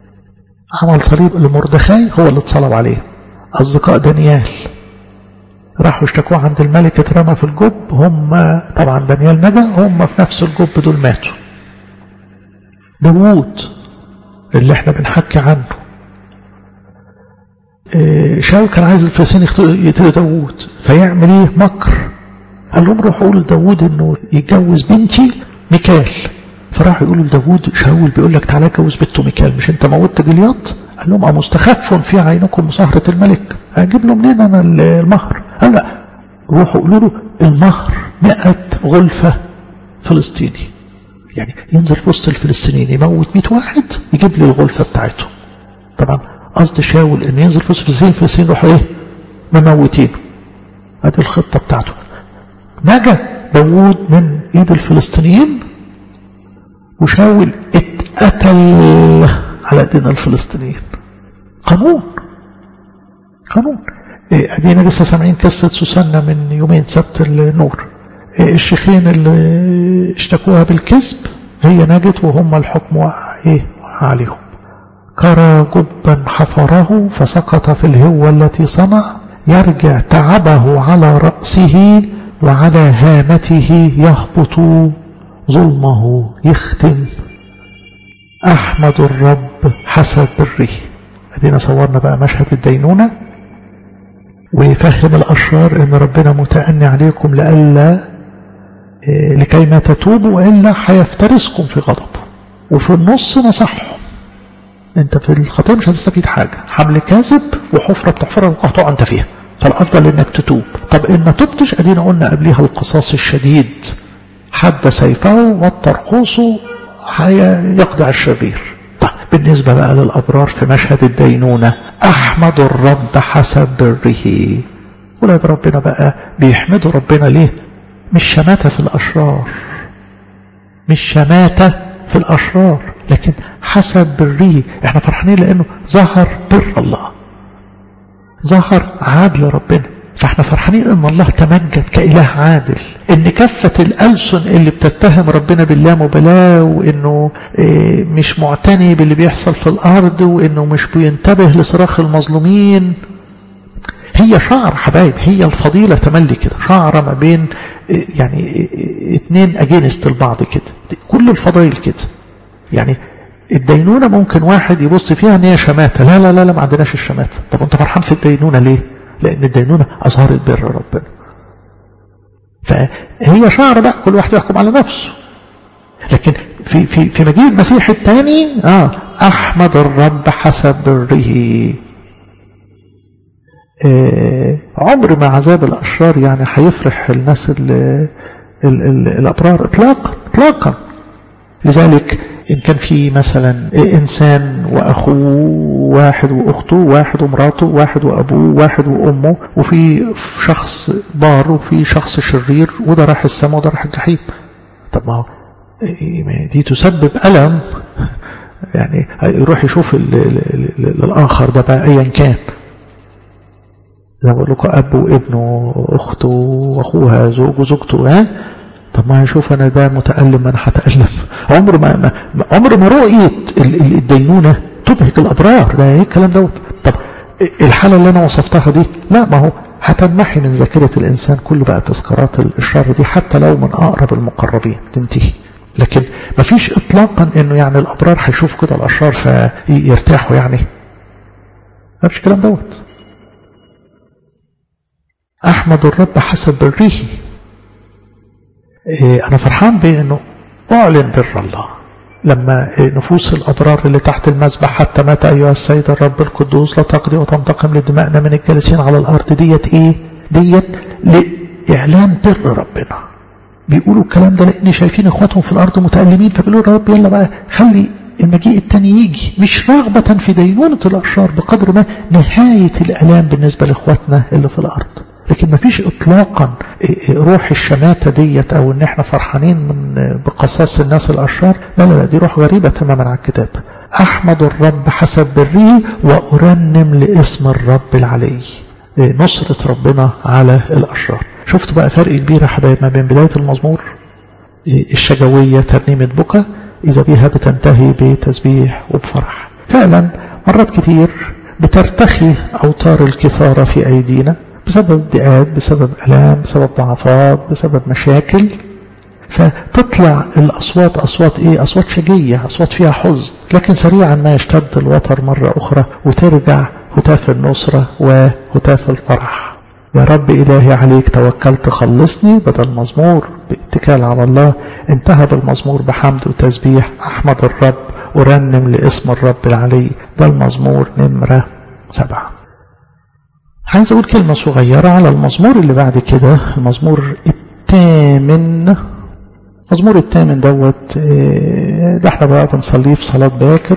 عمل صليب لمردخاي هو اللي اتصلب عليه أصدقاء دانيال راحوا اشتكوه عند الملك اترمى في الجب هم طبعا دانيال نجا هم في نفس الجب دول ماتوا داوود اللي احنا بنحكي عنه اه شاول كان عايز الفلسطيني يقتلوا داوود فيعمل ايه مكر قال لهم روحوا قولوا لداوود انه يتجوز بنتي ميكال فراحوا يقولوا لداوود شاول بيقول لك تعالى اتجوز بنته ميكال مش انت موتت جلياط قال لهم أمستخف في عينكم مصاهرة الملك أجيب له منين أنا المهر قال لا روحوا قولوا له المهر مئة غلفة فلسطيني يعني ينزل في وسط الفلسطينيين يموت 100 واحد يجيب لي الغلفة بتاعته طبعا قصد شاول انه ينزل في وسط الفلسطينيين الفلسطينيين يروحوا ايه مموتينه ادي الخطة بتاعته نجا داوود من ايد الفلسطينيين وشاول اتقتل على ايدينا الفلسطينيين قانون قانون إيه ادينا لسه سامعين قصه سوسنه من يومين سبت النور إيه الشيخين اللي اشتكوها بالكذب هي نجت وهم الحكم وقع ايه وقع عليهم كرى جبا حفره فسقط في الهوة التي صنع يرجع تعبه على رأسه وعلى هامته يهبط ظلمه يختم أحمد الرب حسب بره ادينا صورنا بقى مشهد الدينونة ويفهم الأشرار ان ربنا متأني عليكم لألا إيه لكي ما تتوبوا وإلا هيفترسكم في غضبه وفي النص نصحهم انت في الخطية مش هتستفيد حاجة حمل كاذب وحفرة بتحفرها وقطع انت فيها فالأفضل انك تتوب طب ان ما تبتش ادينا قلنا قبليها القصاص الشديد حد سيفه والترقوص يقضع الشرير طيب بالنسبة بقى للأبرار في مشهد الدينونة أحمد الرب حسب بره ولاد ربنا بقى بيحمدوا ربنا ليه مش شماتة في الأشرار مش شماتة في الأشرار لكن حسب بره احنا فرحانين لأنه ظهر بر الله ظهر عدل ربنا فاحنا فرحانين ان الله تمجد كإله عادل ان كفة الألسن اللي بتتهم ربنا باللامبالاة وانه اه مش معتني باللي بيحصل في الارض وانه مش بينتبه لصراخ المظلومين هي شعر حبايب هي الفضيلة تملي كده شعر ما بين اه يعني اه اتنين اجينست البعض كده كل الفضائل كده يعني الدينونة ممكن واحد يبص فيها ان هي شماتة لا لا لا لا ما عندناش الشماتة طب انت فرحان في الدينونة ليه لأن الدينونة أظهرت بر ربنا فهي شعر بقى كل واحد يحكم على نفسه لكن في في في مجيء المسيح الثاني اه احمد الرب حسب بره آه عمر ما عذاب الاشرار يعني هيفرح الناس ال ال ال الابرار اطلاقا اطلاقا لذلك إن كان في مثلا إنسان وأخوه واحد وأخته واحد ومراته واحد وأبوه واحد وأمه وفي شخص بار وفي شخص شرير وده راح السماء وده راح الجحيم طب ما هو دي تسبب ألم يعني يروح يشوف ال ال ال الآخر ده بقى أيا كان زي ما بقول لكم أب وابنه أخته وأخوها زوج وزوجته ها طب ما هشوف انا ده متألم انا هتألم عمر ما, ما عمر ما رؤية الدينونة تبهج الابرار ده ايه الكلام دوت طب الحالة اللي انا وصفتها دي لا ما هو هتنمحي من ذاكرة الانسان كل بقى تذكارات الشر دي حتى لو من اقرب المقربين تنتهي لكن ما فيش اطلاقا انه يعني الابرار هيشوفوا كده الاشرار فيرتاحوا يعني ما فيش الكلام دوت احمد الرب حسب بره أنا فرحان بأنه أعلن بر الله لما نفوس الأضرار اللي تحت المذبح حتى مات أيها السيد الرب القدوس لا تقضي وتنتقم لدمائنا من الجالسين على الأرض ديت إيه ديت لإعلان بر ربنا بيقولوا الكلام ده لأن شايفين إخواتهم في الأرض متألمين فبيقولوا يا رب يلا بقى خلي المجيء التاني يجي مش رغبة في دينونة الأشرار بقدر ما نهاية الألام بالنسبة لإخواتنا اللي في الأرض لكن ما فيش اطلاقا روح الشماتة ديت او ان احنا فرحانين من بقصاص الناس الاشرار لا لا لا دي روح غريبة تماما عن الكتاب احمد الرب حسب بره وارنم لاسم الرب العلي نصرة ربنا على الاشرار شفت بقى فرق كبير يا حبايب ما بين بداية المزمور الشجوية ترنيمة بكى اذا بيها بتنتهي بتسبيح وبفرح فعلا مرات كتير بترتخي اوتار الكثارة في ايدينا بسبب ضيقات بسبب ألام بسبب ضعفات بسبب مشاكل فتطلع الأصوات أصوات إيه أصوات شجية أصوات فيها حزن لكن سريعا ما يشتد الوتر مرة أخرى وترجع هتاف النصرة وهتاف الفرح يا رب إلهي عليك توكلت خلصني بدل مزمور باتكال على الله انتهى بالمزمور بحمد وتسبيح أحمد الرب أرنم لاسم الرب العلي ده المزمور نمرة سبعة عايز أقول كلمة صغيرة على المزمور اللي بعد كده المزمور الثامن المزمور الثامن دوت ده احنا بقى بنصليه في صلاة باكر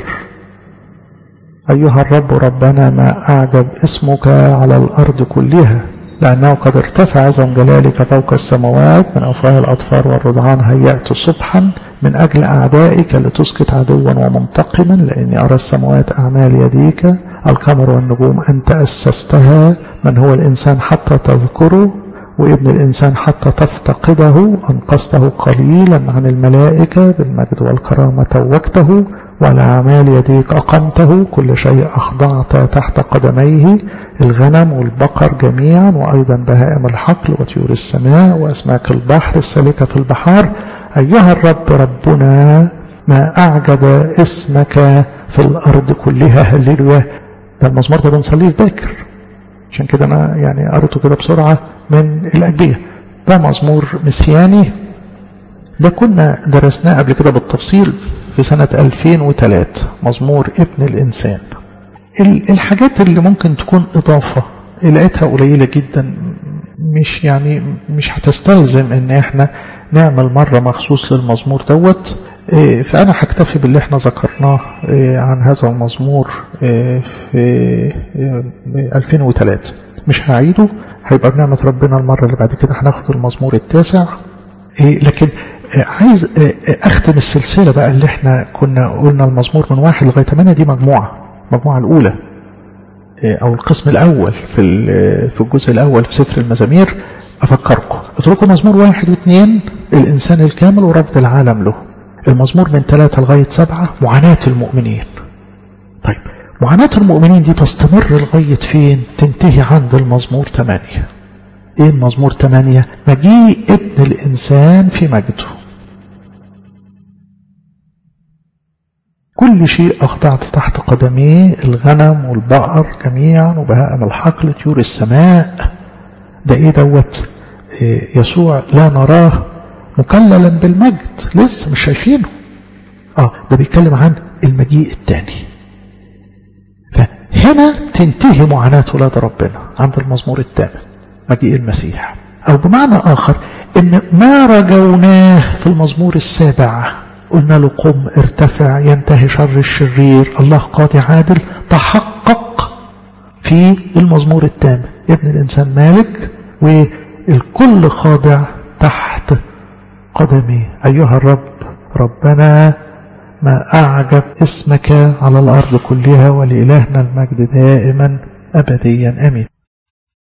أيها الرب ربنا ما أعجب اسمك على الأرض كلها لأنه قد ارتفع عظم جلالك فوق السماوات من أفواه الأطفال والرضعان هيأت صبحا من أجل أعدائك لتسكت عدوا ومنتقما لأني أرى السماوات أعمال يديك القمر والنجوم أنت أسستها من هو الإنسان حتى تذكره وابن الإنسان حتى تفتقده أنقذته قليلا عن الملائكة بالمجد والكرامة توجته وعلى أعمال يديك أقمته كل شيء أخضعت تحت قدميه الغنم والبقر جميعا وأيضا بهائم الحقل وطيور السماء وأسماك البحر السالكة في البحار أيها الرب ربنا ما أعجب اسمك في الأرض كلها هللويا ده المزمور ده بنصليه باكر عشان كده أنا يعني قريته كده بسرعة من الأجبية ده مزمور مسياني ده كنا درسناه قبل كده بالتفصيل في سنة 2003 مزمور ابن الإنسان الحاجات اللي ممكن تكون إضافة لقيتها قليلة جدا مش يعني مش هتستلزم ان احنا نعمل مرة مخصوص للمزمور دوت فأنا هكتفي باللي احنا ذكرناه عن هذا المزمور في 2003 مش هعيده هيبقى بنعمة ربنا المرة اللي بعد كده هناخد المزمور التاسع لكن عايز اختم السلسلة بقى اللي احنا كنا قلنا المزمور من واحد لغاية 8 دي مجموعة المجموعة الأولى أو القسم الأول في في الجزء الأول في سفر المزامير أفكركم قلت لكم مزمور واحد واثنين الإنسان الكامل ورفض العالم له المزمور من ثلاثة لغاية سبعة معاناة المؤمنين طيب معاناة المؤمنين دي تستمر لغاية فين تنتهي عند المزمور ثمانية ايه المزمور ثمانية مجيء ابن الإنسان في مجده كل شيء أخضعت تحت قدميه الغنم والبقر جميعا وبهائم الحقل طيور السماء ده ايه دوت إيه يسوع لا نراه مكللا بالمجد لسه مش شايفينه اه ده بيتكلم عن المجيء الثاني فهنا تنتهي معاناة ولاد ربنا عند المزمور الثامن مجيء المسيح او بمعنى اخر ان ما رجوناه في المزمور السابع قلنا له قم ارتفع ينتهي شر الشرير الله قاضي عادل تحقق في المزمور الثامن ابن الإنسان مالك والكل خاضع تحت قدمي أيها الرب ربنا ما أعجب اسمك على الأرض كلها ولإلهنا المجد دائما أبديا أمين